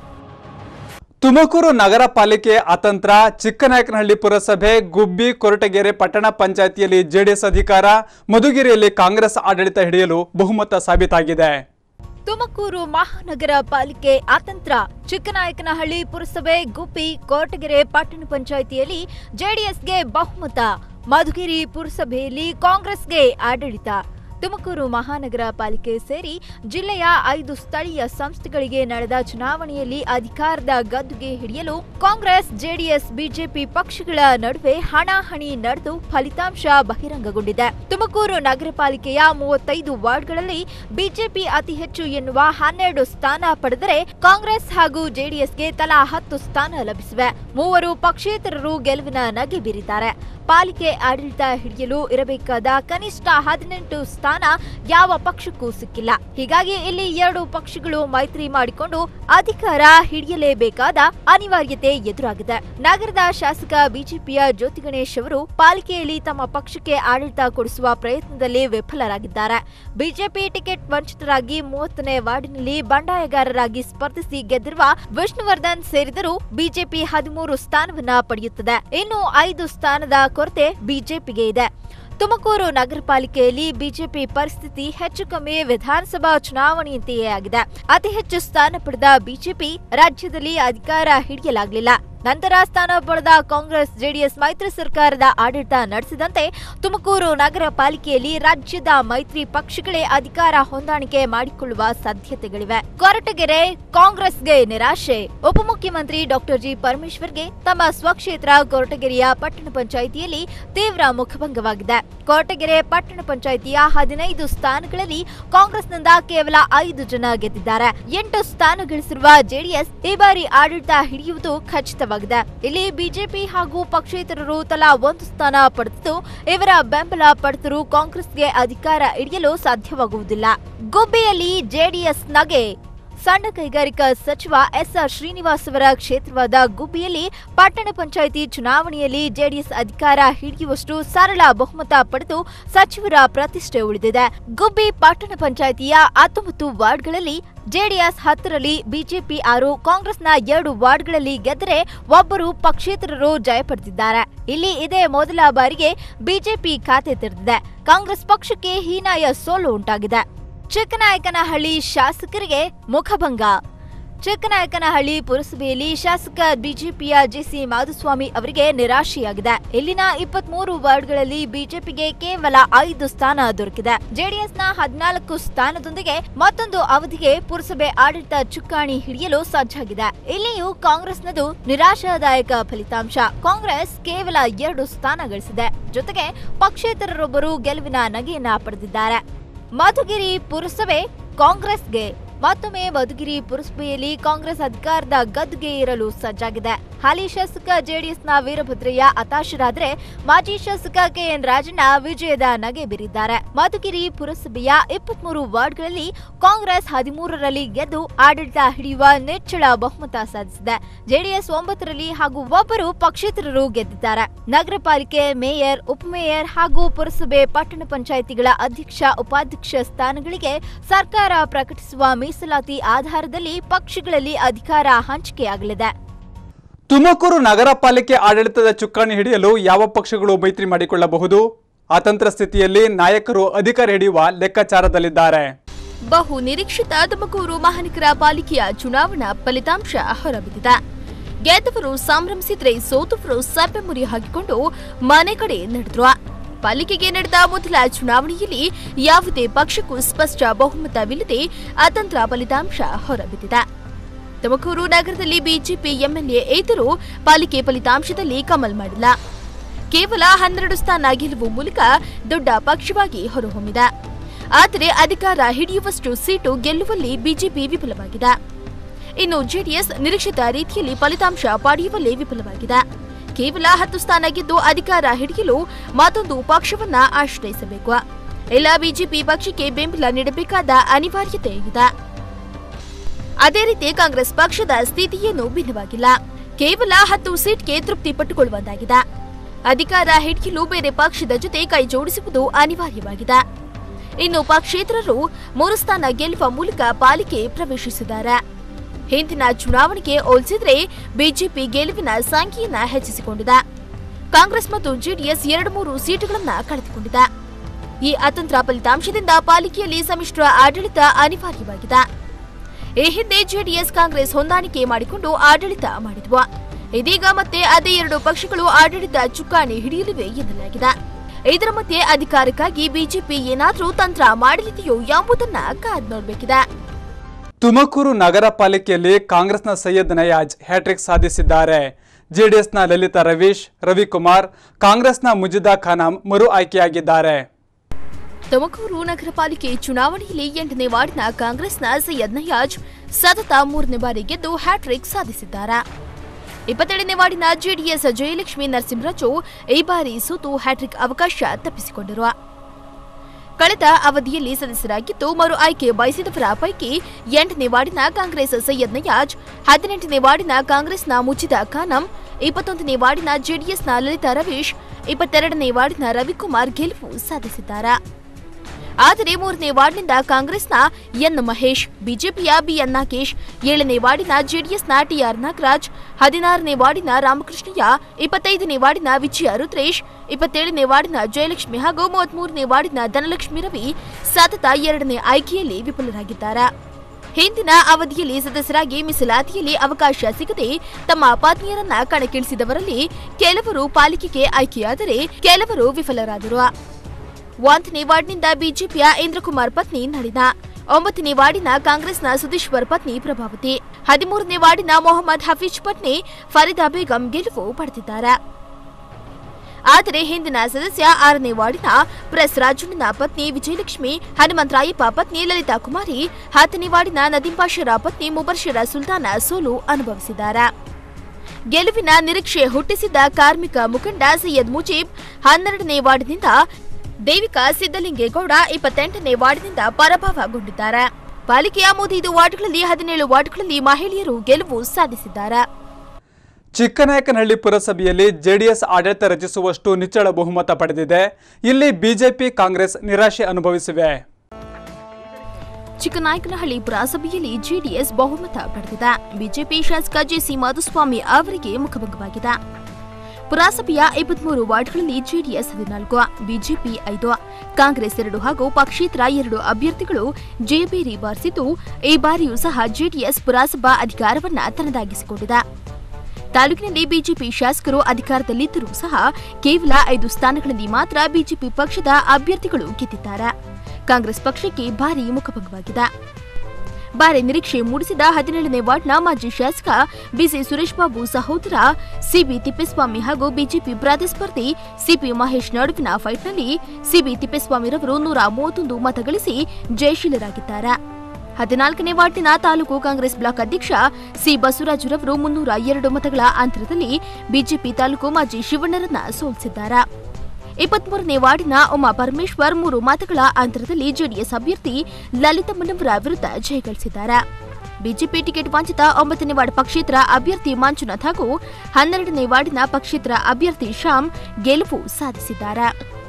ತುಮಕೂರು ನಗರ ಪಾಲಿಕೆ ಅತಂತ್ರ ಚಿಕ್ಕನಾಯಕನಹಳ್ಳಿ ಪುರಸಭೆ ಗುಬ್ಬಿ ಕೊರಟಗೆರೆ ಪಟ್ಟಣ ಪಂಚಾಯಿತಿಯಲ್ಲಿ ಜೆಡಿಎಸ್ ಅಧಿಕಾರ ಮಧುಗಿರಿಯಲ್ಲಿ ಕಾಂಗ್ರೆಸ್ ಆಡಳಿತ ಹಿಡಿಯಲು ಬಹುಮತ ಸಾಬೀತಾಗಿದೆ ತುಮಕೂರು ಮಹಾನಗರ ಪಾಲಿಕೆ ಅತಂತ್ರ ಚಿಕ್ಕನಾಯಕನಹಳ್ಳಿ ಪುರಸಭೆ ಗುಬ್ಬಿ ಕೋಟಗೆರೆ ಪಟ್ಟಣ ಪಂಚಾಯಿತಿಯಲ್ಲಿ ಜೆಡಿಎಸ್ಗೆ ಬಹುಮತ ಮಧುಗಿರಿ ಪುರಸಭೆಯಲ್ಲಿ ಕಾಂಗ್ರೆಸ್ಗೆ ಆಡಳಿತ ತುಮಕೂರು ಮಹಾನಗರ ಪಾಲಿಕೆ ಸೇರಿ ಜಿಲ್ಲೆಯ ಐದು ಸ್ಥಳೀಯ ಸಂಸ್ಥೆಗಳಿಗೆ ನಡೆದ ಚುನಾವಣೆಯಲ್ಲಿ ಅಧಿಕಾರದ ಗದ್ದುಗೆ ಹಿಡಿಯಲು ಕಾಂಗ್ರೆಸ್ ಜೆಡಿಎಸ್ ಬಿಜೆಪಿ ಪಕ್ಷಗಳ ನಡುವೆ ಹಣಾಹಣಿ ನಡೆದು ಫಲಿತಾಂಶ ಬಹಿರಂಗಗೊಂಡಿದೆ ತುಮಕೂರು ನಗರ ಪಾಲಿಕೆಯ ಮೂವತ್ತೈದು ವಾರ್ಡ್ಗಳಲ್ಲಿ ಬಿಜೆಪಿ ಅತಿ ಹೆಚ್ಚು ಎನ್ನುವ ಹನ್ನೆರಡು ಸ್ಥಾನ ಪಡೆದರೆ ಕಾಂಗ್ರೆಸ್ ಹಾಗೂ ಜೆಡಿಎಸ್ಗೆ ತಲಾ ಹತ್ತು ಸ್ಥಾನ ಲಭಿಸಿವೆ ಮೂವರು ಪಕ್ಷೇತರರು ಗೆಲುವಿನ ನಗೆ ಬೀರಿದ್ದಾರೆ ಪಾಲಿಕೆ ಆಡಳಿತ ಹಿಡಿಯಲು ಇರಬೇಕಾದ ಕನಿಷ್ಠ ಹದಿನೆಂಟು ಸ್ಥಾನ ಯಾವ ಪಕ್ಷಕ್ಕೂ ಸಿಕ್ಕಿಲ್ಲ ಹೀಗಾಗಿ ಇಲ್ಲಿ ಎರಡು ಪಕ್ಷಗಳು ಮೈತ್ರಿ ಮಾಡಿಕೊಂಡು ಅಧಿಕಾರ ಹಿಡಿಯಲೇಬೇಕಾದ ಅನಿವಾರ್ಯತೆ ಎದುರಾಗಿದೆ ನಗರದ ಶಾಸಕ ಬಿಜೆಪಿಯ ಜ್ಯೋತಿ ಗಣೇಶ್ ಅವರು ಪಾಲಿಕೆಯಲ್ಲಿ ತಮ್ಮ ಪಕ್ಷಕ್ಕೆ ಆಡಳಿತ ಕೊಡಿಸುವ ಪ್ರಯತ್ನದಲ್ಲಿ ವಿಫಲರಾಗಿದ್ದಾರೆ ಬಿಜೆಪಿ ಟಿಕೆಟ್ ವಂಚಿತರಾಗಿ ಮೂವತ್ತನೇ ವಾರ್ಡಿನಲ್ಲಿ ಬಂಡಾಯಗಾರರಾಗಿ ಸ್ಪರ್ಧಿಸಿ ಗೆದ್ದಿರುವ ವಿಷ್ಣುವರ್ಧನ್ ಸೇರಿದರೂ ಬಿಜೆಪಿ ಹದಿಮೂರು ಸ್ಥಾನವನ್ನ ಪಡೆಯುತ್ತದೆ ಇನ್ನು ಐದು ಸ್ಥಾನದ ಕೊರತೆ ಬಿಜೆಪಿಗೆ ಇದೆ ತುಮಕೂರು ನಗರ ಪಾಲಿಕೆಯಲ್ಲಿ ಬಿಜೆಪಿ ಪರಿಸ್ಥಿತಿ ಹೆಚ್ಚು ಕಮ್ಮಿ ವಿಧಾನಸಭಾ ಚುನಾವಣೆಯಂತೆಯೇ ಆಗಿದೆ ಅತಿ ಹೆಚ್ಚು ಸ್ಥಾನ ಪಡೆದ ಬಿಜೆಪಿ ರಾಜ್ಯದಲ್ಲಿ ಅಧಿಕಾರ ಹಿಡಿಯಲಾಗಲಿಲ್ಲ ನಂತರ ಸ್ಥಾನ ಪಡೆದ ಕಾಂಗ್ರೆಸ್ ಜೆಡಿಎಸ್ ಮೈತ್ರಿ ಸರ್ಕಾರದ ಆಡಳಿತ ನಡೆಸಿದಂತೆ ತುಮಕೂರು ನಗರ ಪಾಲಿಕೆಯಲ್ಲಿ ರಾಜ್ಯದ ಮೈತ್ರಿ ಪಕ್ಷಗಳೇ ಅಧಿಕಾರ ಹೊಂದಾಣಿಕೆ ಮಾಡಿಕೊಳ್ಳುವ ಸಾಧ್ಯತೆಗಳಿವೆ ಕೊರಟಗೆರೆ ಕಾಂಗ್ರೆಸ್ಗೆ ನಿರಾಶೆ ಉಪಮುಖ್ಯಮಂತ್ರಿ ಡಾಕ್ಟರ್ ಜಿ ಪರಮೇಶ್ವರ್ಗೆ ತಮ್ಮ ಸ್ವಕ್ಷೇತ್ರ ಕೊರಟಗೆರೆಯ ಪಟ್ಟಣ ಪಂಚಾಯಿತಿಯಲ್ಲಿ ತೀವ್ರ ಮುಖಭಂಗವಾಗಿದೆ ಕೊರಟಗೆರೆ ಪಟ್ಟಣ ಪಂಚಾಯಿತಿಯ ಹದಿನೈದು ಸ್ಥಾನಗಳಲ್ಲಿ ಕಾಂಗ್ರೆಸ್ನಿಂದ ಕೇವಲ ಐದು ಜನ ಗೆದ್ದಿದ್ದಾರೆ ಎಂಟು ಸ್ಥಾನ ಗಳಿಸಿರುವ ಜೆಡಿಎಸ್ ಈ ಬಾರಿ ಆಡಳಿತ ಹಿಡಿಯುವುದು ಖಚಿತವಾಗಿದೆ ಇಲ್ಲಿ ಬಿಜೆಪಿ ಹಾಗೂ ಪಕ್ಷೇತರರು ತಲಾ ಒಂದು ಸ್ಥಾನ ಪಡೆದಿದ್ದು ಇವರ ಬೆಂಬಲ ಪಡೆದರೂ ಕಾಂಗ್ರೆಸ್ಗೆ ಅಧಿಕಾರ ಹಿಡಿಯಲು ಸಾಧ್ಯವಾಗುವುದಿಲ್ಲ ಗುಬ್ಬಿಯಲ್ಲಿ ಜೆಡಿಎಸ್ ನಗೆ ಸಣ್ಣ ಕೈಗಾರಿಕಾ ಸಚಿವ ಎಸ್ಆರ್ ಶ್ರೀನಿವಾಸ್ ಅವರ ಕ್ಷೇತ್ರವಾದ ಗುಬ್ಬಿಯಲ್ಲಿ ಪಟ್ಟಣ ಪಂಚಾಯಿತಿ ಚುನಾವಣೆಯಲ್ಲಿ ಜೆಡಿಎಸ್ ಅಧಿಕಾರ ಹಿಡಿಯುವಷ್ಟು ಸರಳ ಬಹುಮತ ಪಡೆದು ಸಚಿವರ ಪ್ರತಿಷ್ಠೆ ಉಳಿದಿದೆ ಗುಬ್ಬಿ ಪಟ್ಟಣ ಪಂಚಾಯಿತಿಯ ಹತ್ತೊಂಬತ್ತು ವಾರ್ಡ್ಗಳಲ್ಲಿ ಜೆಡಿಎಸ್ ಹತ್ತರಲ್ಲಿ ಬಿಜೆಪಿ ಆರು ಕಾಂಗ್ರೆಸ್ನ ಎರಡು ವಾರ್ಡ್ಗಳಲ್ಲಿ ಗೆದ್ದರೆ ಒಬ್ಬರು ಪಕ್ಷೇತರರು ಜಯ ಪಡೆದಿದ್ದಾರೆ ಇಲ್ಲಿ ಇದೇ ಮೊದಲ ಬಾರಿಗೆ ಬಿಜೆಪಿ ಖಾತೆ ತೆರೆದಿದೆ ಕಾಂಗ್ರೆಸ್ ಪಕ್ಷಕ್ಕೆ ಹೀನಾಯ ಸೋಲು ಉಂಟಾಗಿದೆ ಚಿಕ್ಕನಾಯಕನಹಳ್ಳಿ ಶಾಸಕರಿಗೆ ಮುಖಭಂಗ ಚಿಕ್ಕನಾಯಕನಹಳ್ಳಿ ಪುರಸಭೆಯಲ್ಲಿ ಶಾಸಕ ಬಿಜೆಪಿಯ ಜೆಸಿ ಮಾಧುಸ್ವಾಮಿ ಅವರಿಗೆ ನಿರಾಶೆಯಾಗಿದೆ ಇಲ್ಲಿನ ಇಪ್ಪತ್ಮೂರು ವಾರ್ಡ್ಗಳಲ್ಲಿ ಬಿಜೆಪಿಗೆ ಕೇವಲ ಐದು ಸ್ಥಾನ ದೊರಕಿದೆ ಜೆಡಿಎಸ್ನ ಹದಿನಾಲ್ಕು ಸ್ಥಾನದೊಂದಿಗೆ ಮತ್ತೊಂದು ಅವಧಿಗೆ ಪುರಸಭೆ ಆಡಳಿತ ಚುಕ್ಕಾಣಿ ಹಿಡಿಯಲು ಸಜ್ಜಾಗಿದೆ ಇಲ್ಲಿಯೂ ಕಾಂಗ್ರೆಸ್ನದು ನಿರಾಶಾದಾಯಕ ಫಲಿತಾಂಶ ಕಾಂಗ್ರೆಸ್ ಕೇವಲ ಎರಡು ಸ್ಥಾನ ಗಳಿಸಿದೆ ಜೊತೆಗೆ ಪಕ್ಷೇತರರೊಬ್ಬರು ಗೆಲುವಿನ ನಗೆಯನ್ನ ಪಡೆದಿದ್ದಾರೆ ಮಧುಗಿರಿ ಪುರಸಭೆ ಕಾಂಗ್ರೆಸ್ಗೆ ಮತ್ತೊಮ್ಮೆ ಮಧುಗಿರಿ ಪುರಸಭೆಯಲ್ಲಿ ಕಾಂಗ್ರೆಸ್ ಅಧಿಕಾರದ ಗದ್ದುಗೆ ಇರಲು ಸಜ್ಜಾಗಿದೆ ಹಾಲಿ ಶಾಸಕ ಜೆಡಿಎಸ್ನ ವೀರಭದ್ರಯ್ಯ ಹತಾಶರಾದರೆ ಮಾಜಿ ಶಾಸಕ ಕೆಎನ್ ರಾಜಣ್ಣ ವಿಜಯದ ನಗೆ ಬೀರಿದ್ದಾರೆ ಮಧುಗಿರಿ ಪುರಸಭೆಯ ಇಪ್ಪತ್ಮೂರು ವಾರ್ಡ್ಗಳಲ್ಲಿ ಕಾಂಗ್ರೆಸ್ ಹದಿಮೂರರಲ್ಲಿ ಗೆದ್ದು ಆಡಳಿತ ಹಿಡಿಯುವ ನೆಚ್ಚಳ ಬಹುಮತ ಸಾಧಿಸಿದೆ ಜೆಡಿಎಸ್ ಒಂಬತ್ತರಲ್ಲಿ ಹಾಗೂ ಒಬ್ಬರು ಪಕ್ಷೇತರರು ಗೆದ್ದಿದ್ದಾರೆ ನಗರ ಪಾಲಿಕೆ ಮೇಯರ್ ಉಪಮೇಯರ್ ಹಾಗೂ ಪುರಸಭೆ ಪಟ್ಟಣ ಪಂಚಾಯಿತಿಗಳ ಅಧ್ಯಕ್ಷ ಉಪಾಧ್ಯಕ್ಷ ಸ್ಥಾನಗಳಿಗೆ ಸರ್ಕಾರ ಪ್ರಕಟಿಸುವ ಮೀಸಲಾತಿ ಆಧಾರದಲ್ಲಿ ಪಕ್ಷಗಳಲ್ಲಿ ಅಧಿಕಾರ ಹಂಚಿಕೆಯಾಗಲಿದೆ ತುಮಕೂರು ನಗರ ಪಾಲಿಕೆ ಆಡಳಿತದ ಚುಕ್ಕಾಣಿ ಹಿಡಿಯಲು ಯಾವ ಪಕ್ಷಗಳು ಮೈತ್ರಿ ಮಾಡಿಕೊಳ್ಳಬಹುದು ಅತಂತ್ರ ಸ್ಥಿತಿಯಲ್ಲಿ ನಾಯಕರು ಅಧಿಕಾರ ಹಿಡಿಯುವ ಲೆಕ್ಕಾಚಾರದಲ್ಲಿದ್ದಾರೆ ಬಹು ನಿರೀಕ್ಷಿತ ತುಮಕೂರು ಮಹಾನಗರ ಪಾಲಿಕೆಯ ಚುನಾವಣಾ ಫಲಿತಾಂಶ ಹೊರಬಿದ್ದಿದೆ ಗೆದ್ದವರು ಸಂಭ್ರಮಿಸಿದ್ರೆ ಸೋತವರು ಸಪ್ಪೆ ಮುರಿ ಹಾಕಿಕೊಂಡು ಮನೆ ಕಡೆ ನಡೆದ್ರು ಪಾಲಿಕೆಗೆ ನಡೆದ ಮೊದಲ ಚುನಾವಣೆಯಲ್ಲಿ ಯಾವುದೇ ಪಕ್ಷಕ್ಕೂ ಸ್ಪಷ್ಟ ಬಹುಮತವಿಲ್ಲದೆ ಅತಂತ್ರ ಫಲಿತಾಂಶ ಹೊರಬಿದ್ದಿದೆ ತುಮಕೂರು ನಗರದಲ್ಲಿ ಬಿಜೆಪಿ ಎಂಎಲ್ಎ ಇದ್ದರೂ ಪಾಲಿಕೆ ಫಲಿತಾಂಶದಲ್ಲಿ ಕಮಲ್ ಮಾಡಿಲ್ಲ ಕೇವಲ ಹನ್ನೆರಡು ಸ್ಥಾನ ಗೆಲ್ಲುವ ಮೂಲಕ ದೊಡ್ಡ ಪಕ್ಷವಾಗಿ ಹೊರಹೊಮ್ಮಿದೆ ಆದರೆ ಅಧಿಕಾರ ಹಿಡಿಯುವಷ್ಟು ಸೀಟು ಗೆಲ್ಲುವಲ್ಲಿ ಬಿಜೆಪಿ ವಿಫಲವಾಗಿದೆ ಇನ್ನು ಜೆಡಿಎಸ್ ನಿರೀಕ್ಷಿತ ರೀತಿಯಲ್ಲಿ ಫಲಿತಾಂಶ ಪಡೆಯುವಲ್ಲಿ ವಿಫಲವಾಗಿದೆ ಕೇವಲ ಹತ್ತು ಸ್ಥಾನ ಗೆದ್ದು ಅಧಿಕಾರ ಹಿಡಿಯಲು ಮತ್ತೊಂದು ಪಕ್ಷವನ್ನ ಆಶ್ರಯಿಸಬೇಕು ಇಲ್ಲ ಬಿಜೆಪಿ ಪಕ್ಷಕ್ಕೆ ಬೆಂಬಲ ನೀಡಬೇಕಾದ ಅನಿವಾರ್ಯತೆ ಇದೆ ಅದೇ ರೀತಿ ಕಾಂಗ್ರೆಸ್ ಪಕ್ಷದ ಸ್ಥಿತಿಯೇನು ಭಿನ್ನವಾಗಿಲ್ಲ ಕೇವಲ ಹತ್ತು ಸೀಟ್ಗೆ ತೃಪ್ತಿ ಪಟ್ಟುಕೊಳ್ಳುವಂತಾಗಿದೆ ಅಧಿಕಾರ ಹಿಡಿಯಲು ಬೇರೆ ಪಕ್ಷದ ಜೊತೆ ಕೈ ಜೋಡಿಸುವುದು ಅನಿವಾರ್ಯವಾಗಿದೆ ಇನ್ನು ಪಕ್ಷೇತರರು ಮೂರು ಸ್ಥಾನ ಗೆಲ್ಲುವ ಮೂಲಕ ಪಾಲಿಕೆ ಪ್ರವೇಶಿಸಿದ್ದಾರೆ ಹಿಂದಿನ ಚುನಾವಣೆಗೆ ಹೋಲಿಸಿದ್ರೆ ಬಿಜೆಪಿ ಗೆಲುವಿನ ಸಂಖ್ಯೆಯನ್ನ ಹೆಚ್ಚಿಸಿಕೊಂಡಿದೆ ಕಾಂಗ್ರೆಸ್ ಮತ್ತು ಜೆಡಿಎಸ್ ಎರಡು ಮೂರು ಸೀಟುಗಳನ್ನ ಕಳೆದುಕೊಂಡಿದೆ ಈ ಅತಂತ್ರ ಫಲಿತಾಂಶದಿಂದ ಪಾಲಿಕೆಯಲ್ಲಿ ಸಮ್ಮಿಶ್ರ ಆಡಳಿತ ಅನಿವಾರ್ಯವಾಗಿದೆ ಈ ಹಿಂದೆ ಜೆಡಿಎಸ್ ಕಾಂಗ್ರೆಸ್ ಹೊಂದಾಣಿಕೆ ಮಾಡಿಕೊಂಡು ಆಡಳಿತ ಮಾಡಿದ್ವು ಇದೀಗ ಮತ್ತೆ ಅದೇ ಎರಡು ಪಕ್ಷಗಳು ಆಡಳಿತ ಚುಕ್ಕಾಣಿ ಹಿಡಿಯಲಿವೆ ಎನ್ನಲಾಗಿದೆ ಇದರ ಮಧ್ಯೆ ಅಧಿಕಾರಕ್ಕಾಗಿ ಬಿಜೆಪಿ ಏನಾದರೂ ತಂತ್ರ ಮಾಡಲಿದೆಯೋ ಎಂಬುದನ್ನ ಕಾದ್ ನೋಡಬೇಕಿದೆ ತುಮಕೂರು ನಗರ ಪಾಲಿಕೆಯಲ್ಲಿ ಕಾಂಗ್ರೆಸ್ನ ಸೈಯದ್ ನಯಾಜ್ ಹ್ಯಾಟ್ರಿಕ್ ಸಾಧಿಸಿದ್ದಾರೆ ಜೆಡಿಎಸ್ನ ಲಲಿತಾ ರವೀಶ್ ರವಿಕುಮಾರ್ ಕಾಂಗ್ರೆಸ್ನ ಮುಜಿದಾ ಖಾನಂ ಮರು ಆಯ್ಕೆಯಾಗಿದ್ದಾರೆ ತುಮಕೂರು ನಗರ ಪಾಲಿಕೆ ಚುನಾವಣೆಯಲ್ಲಿ ಎಂಟನೇ ವಾರ್ಡ್ನ ಕಾಂಗ್ರೆಸ್ನ ಸೈಯದ್ ನಯಾಜ್ ಸತತ ಮೂರನೇ ಬಾರಿ ಗೆದ್ದು ಹ್ಯಾಟ್ರಿಕ್ ಸಾಧಿಸಿದ್ದಾರೆ ಇಪ್ಪತ್ತೇಳನೇ ವಾರ್ಡಿನ ಜೆಡಿಎಸ್ ಜಯಲಕ್ಷ್ಮಿ ನರಸಿಂಹರಾಜು ಈ ಬಾರಿ ಸೋತು ಹ್ಯಾಟ್ರಿಕ್ ಅವಕಾಶ ತಪ್ಪಿಸಿಕೊಂಡರು ಕಳೆದ ಅವಧಿಯಲ್ಲಿ ಸದಸ್ಯರಾಗಿದ್ದು ಮರು ಆಯ್ಕೆ ಬಯಸಿದವರ ಪೈಕಿ ಎಂಟನೇ ವಾರ್ಡಿನ ಕಾಂಗ್ರೆಸ್ ಸೈಯದ್ ನಯಾಜ್ ಹದಿನೆಂಟನೇ ವಾರ್ಡಿನ ಕಾಂಗ್ರೆಸ್ನ ಮುಚಿದಾ ಖಾನಂ ಇಪ್ಪತ್ತೊಂದನೇ ವಾರ್ಡಿನ ಜೆಡಿಎಸ್ನ ಲಲಿತಾ ರವೀಶ್ ಇಪ್ಪತ್ತೆರಡನೇ ವಾರ್ಡಿನ ರವಿಕುಮಾರ್ ಗೆಲುವು ಸಾಧಿಸಿದ್ದಾರೆ ಆದರೆ ಮೂರನೇ ವಾರ್ಡ್ನಿಂದ ಕಾಂಗ್ರೆಸ್ನ ಎನ್ ಮಹೇಶ್ ಬಿಜೆಪಿಯ ಬಿಎನ್ ನಾಗೇಶ್ ಏಳನೇ ವಾರ್ಡಿನ ಜೆಡಿಎಸ್ನ ಟಿಆರ್ ನಾಗರಾಜ್ ಹದಿನಾರನೇ ವಾರ್ಡಿನ ರಾಮಕೃಷ್ಣಯ್ಯ ಇಪ್ಪತ್ತೈದನೇ ವಾರ್ಡಿನ ವಿಜಯ ರುದ್ರೇಶ್ ಇಪ್ಪತ್ತೇಳನೇ ವಾರ್ಡಿನ ಜಯಲಕ್ಷ್ಮಿ ಹಾಗೂ ಮೂವತ್ಮೂರನೇ ವಾರ್ಡಿನ ಧನಲಕ್ಷ್ಮಿ ರವಿ ಸತತ ಎರಡನೇ ಆಯ್ಕೆಯಲ್ಲಿ ವಿಫಲರಾಗಿದ್ದಾರೆ ಹಿಂದಿನ ಅವಧಿಯಲ್ಲಿ ಸದಸ್ಯರಾಗಿ ಮೀಸಲಾತಿಯಲ್ಲಿ ಅವಕಾಶ ಸಿಗದೆ ತಮ್ಮ ಪತ್ನಿಯರನ್ನ ಕಣಕ್ಕಿಳಿಸಿದವರಲ್ಲಿ ಕೆಲವರು ಪಾಲಿಕೆಗೆ ಆಯ್ಕೆಯಾದರೆ ಕೆಲವರು ವಿಫಲರಾದರು ಒಂದನೇ ವಾರ್ಡ್ನಿಂದ ಬಿಜೆಪಿಯ ಇಂದ್ರಕುಮಾರ್ ಪತ್ನಿ ನಳಿನ ಒಂಬತ್ತನೇ ವಾರ್ಡಿನ ಕಾಂಗ್ರೆಸ್ನ ಸುದೀಶ್ವರ್ ಪತ್ನಿ ಪ್ರಭಾವತಿ ಹದಿಮೂರನೇ ವಾರ್ಡಿನ ಮೊಹಮ್ಮದ್ ಹಫೀಜ್ ಪತ್ನಿ ಫರೀದಾ ಬೇಗಂ ಗೆಲುವು ಪಡೆದಿದ್ದಾರೆ ಆದರೆ ಹಿಂದಿನ ಸದಸ್ಯ ಆರನೇ ವಾರ್ಡಿನ ಪ್ರೆಸ್ ರಾಜುಣ್ಣನ ಪತ್ನಿ ವಿಜಯಲಕ್ಷ್ಮಿ ಹನುಮಂತರಾಯಪ್ಪ ಪತ್ನಿ ಲಲಿತಾ ಕುಮಾರಿ ಹತ್ತನೇ ವಾರ್ಡಿನ ನದೀಂ ಪಾಷರ ಪತ್ನಿ ಮುಬರ್ಷರ ಸುಲ್ತಾನ ಸೋಲು ಅನುಭವಿಸಿದ್ದಾರೆ ಗೆಲುವಿನ ನಿರೀಕ್ಷೆ ಹುಟ್ಟಿಸಿದ್ದ ಕಾರ್ಮಿಕ ಮುಖಂಡ ಸೈಯದ್ ಮುಜೀಬ್ ಹನ್ನೆರಡನೇ ವಾರ್ಡ್ನಿಂದ ದೇವಿಕಾ ಸಿದ್ದಲಿಂಗೇಗೌಡ ಇಪ್ಪತ್ತೆಂಟನೇ ವಾರ್ಡ್ನಿಂದ ಪರಾಭವಗೊಂಡಿದ್ದಾರೆ ಪಾಲಿಕೆಯ ಮೂವತ್ತೈದು ವಾರ್ಡ್ಗಳಲ್ಲಿ ಹದಿನೇಳು ವಾರ್ಡ್ಗಳಲ್ಲಿ ಮಹಿಳೆಯರು ಗೆಲುವು ಸಾಧಿಸಿದ್ದಾರೆ ಚಿಕ್ಕನಾಯಕನಹಳ್ಳಿ ಪುರಸಭೆಯಲ್ಲಿ ಜೆಡಿಎಸ್ ಆಡಳಿತ ರಚಿಸುವಷ್ಟು ನಿಚ್ಚಳ ಬಹುಮತ ಪಡೆದಿದೆ ಇಲ್ಲಿ ಬಿಜೆಪಿ ಕಾಂಗ್ರೆಸ್ ನಿರಾಶೆ ಅನುಭವಿಸಿವೆ ಚಿಕ್ಕನಾಯಕನಹಳ್ಳಿ ಪುರಸಭೆಯಲ್ಲಿ ಜೆಡಿಎಸ್ ಬಹುಮತ ಪಡೆದಿದೆ ಬಿಜೆಪಿ ಶಾಸಕ ಜೆಸಿ ಮಾಧುಸ್ವಾಮಿ ಅವರಿಗೆ ಮುಖಭಂಗವಾಗಿದೆ ಪುರಸಭೆಯ ಇಪ್ಪತ್ಮೂರು ವಾರ್ಡ್ಗಳಲ್ಲಿ ಜೆಡಿಎಸ್ ಹದಿನಾಲ್ಕು ಬಿಜೆಪಿ ಐದು ಕಾಂಗ್ರೆಸ್ ಎರಡು ಹಾಗೂ ಪಕ್ಷೇತರ ಎರಡು ಅಭ್ಯರ್ಥಿಗಳು ಜಯಬೇರಿ ಬಾರಿಸಿದ್ದು ಈ ಬಾರಿಯೂ ಸಹ ಜೆಡಿಎಸ್ ಪುರಸಭಾ ಅಧಿಕಾರವನ್ನ ತನ್ನದಾಗಿಸಿಕೊಂಡಿದೆ ತಾಲೂಕಿನಲ್ಲಿ ಬಿಜೆಪಿ ಶಾಸಕರು ಅಧಿಕಾರದಲ್ಲಿದ್ದರೂ ಸಹ ಕೇವಲ ಐದು ಸ್ಥಾನಗಳಲ್ಲಿ ಮಾತ್ರ ಬಿಜೆಪಿ ಪಕ್ಷದ ಅಭ್ಯರ್ಥಿಗಳು ಗೆದ್ದಿದ್ದಾರೆ ಕಾಂಗ್ರೆಸ್ ಪಕ್ಷಕ್ಕೆ ಭಾರೀ ಮುಖಭಂಗವಾಗಿದೆ ಭಾರಿ ನಿರೀಕ್ಷೆ ಮೂಡಿಸಿದ ಹದಿನೇಳನೇ ವಾರ್ಡ್ನ ಮಾಜಿ ಶಾಸಕ ಬಿಸಿ ಸುರೇಶ್ ಬಾಬು ಸಹೋದರ ಸಿಬಿ ತಿಪ್ಪೇಸ್ವಾಮಿ ಹಾಗೂ ಬಿಜೆಪಿ ಪ್ರತಿಸ್ಪರ್ಧಿ ಸಿಪಿ ಮಹೇಶ್ ನಡುವಿನ ಫೈಟ್ನಲ್ಲಿ ಸಿಬಿ ತಿಪ್ಪೇಸ್ವಾಮಿರವರು ನೂರ ಮೂವತ್ತೊಂದು ಮತ ಗಳಿಸಿ ಜಯಶೀಲರಾಗಿದ್ದಾರೆ ಹದಿನಾಲ್ಕನೇ ವಾರ್ಡಿನ ತಾಲೂಕು ಕಾಂಗ್ರೆಸ್ ಬ್ಲಾಕ್ ಅಧ್ಯಕ್ಷ ಸಿ ಬಸವರಾಜುರವರು ಮುನ್ನೂರ ಎರಡು ಮತಗಳ ಅಂತರದಲ್ಲಿ ಬಿಜೆಪಿ ತಾಲೂಕು ಮಾಜಿ ಶಿವಣ್ಣರನ್ನ ಸೋಲಿಸಿದ್ದಾರೆ ಇಪ್ಪತ್ಮೂರನೇ ವಾರ್ಡಿನ ಉಮಾ ಪರಮೇಶ್ವರ್ ಮೂರು ಮತಗಳ ಅಂತರದಲ್ಲಿ ಜೆಡಿಎಸ್ ಅಭ್ಯರ್ಥಿ ಲಲಿತಮ್ಮನವರ ವಿರುದ್ಧ ಜಯಗಳಿಸಿದ್ದಾರೆ ಬಿಜೆಪಿ ಟಿಕೆಟ್ ವಂಚಿತ ಒಂಬತ್ತನೇ ವಾರ್ಡ್ ಪಕ್ಷೇತರ ಅಭ್ಯರ್ಥಿ ಮಂಜುನಾಥ್ ಹಾಗೂ ಹನ್ನೆರಡನೇ ವಾರ್ಡಿನ ಪಕ್ಷೇತರ ಅಭ್ಯರ್ಥಿ ಶ್ಯಾಮ್ ಗೆಲುವು ಸಾಧಿಸಿದ್ದಾರೆ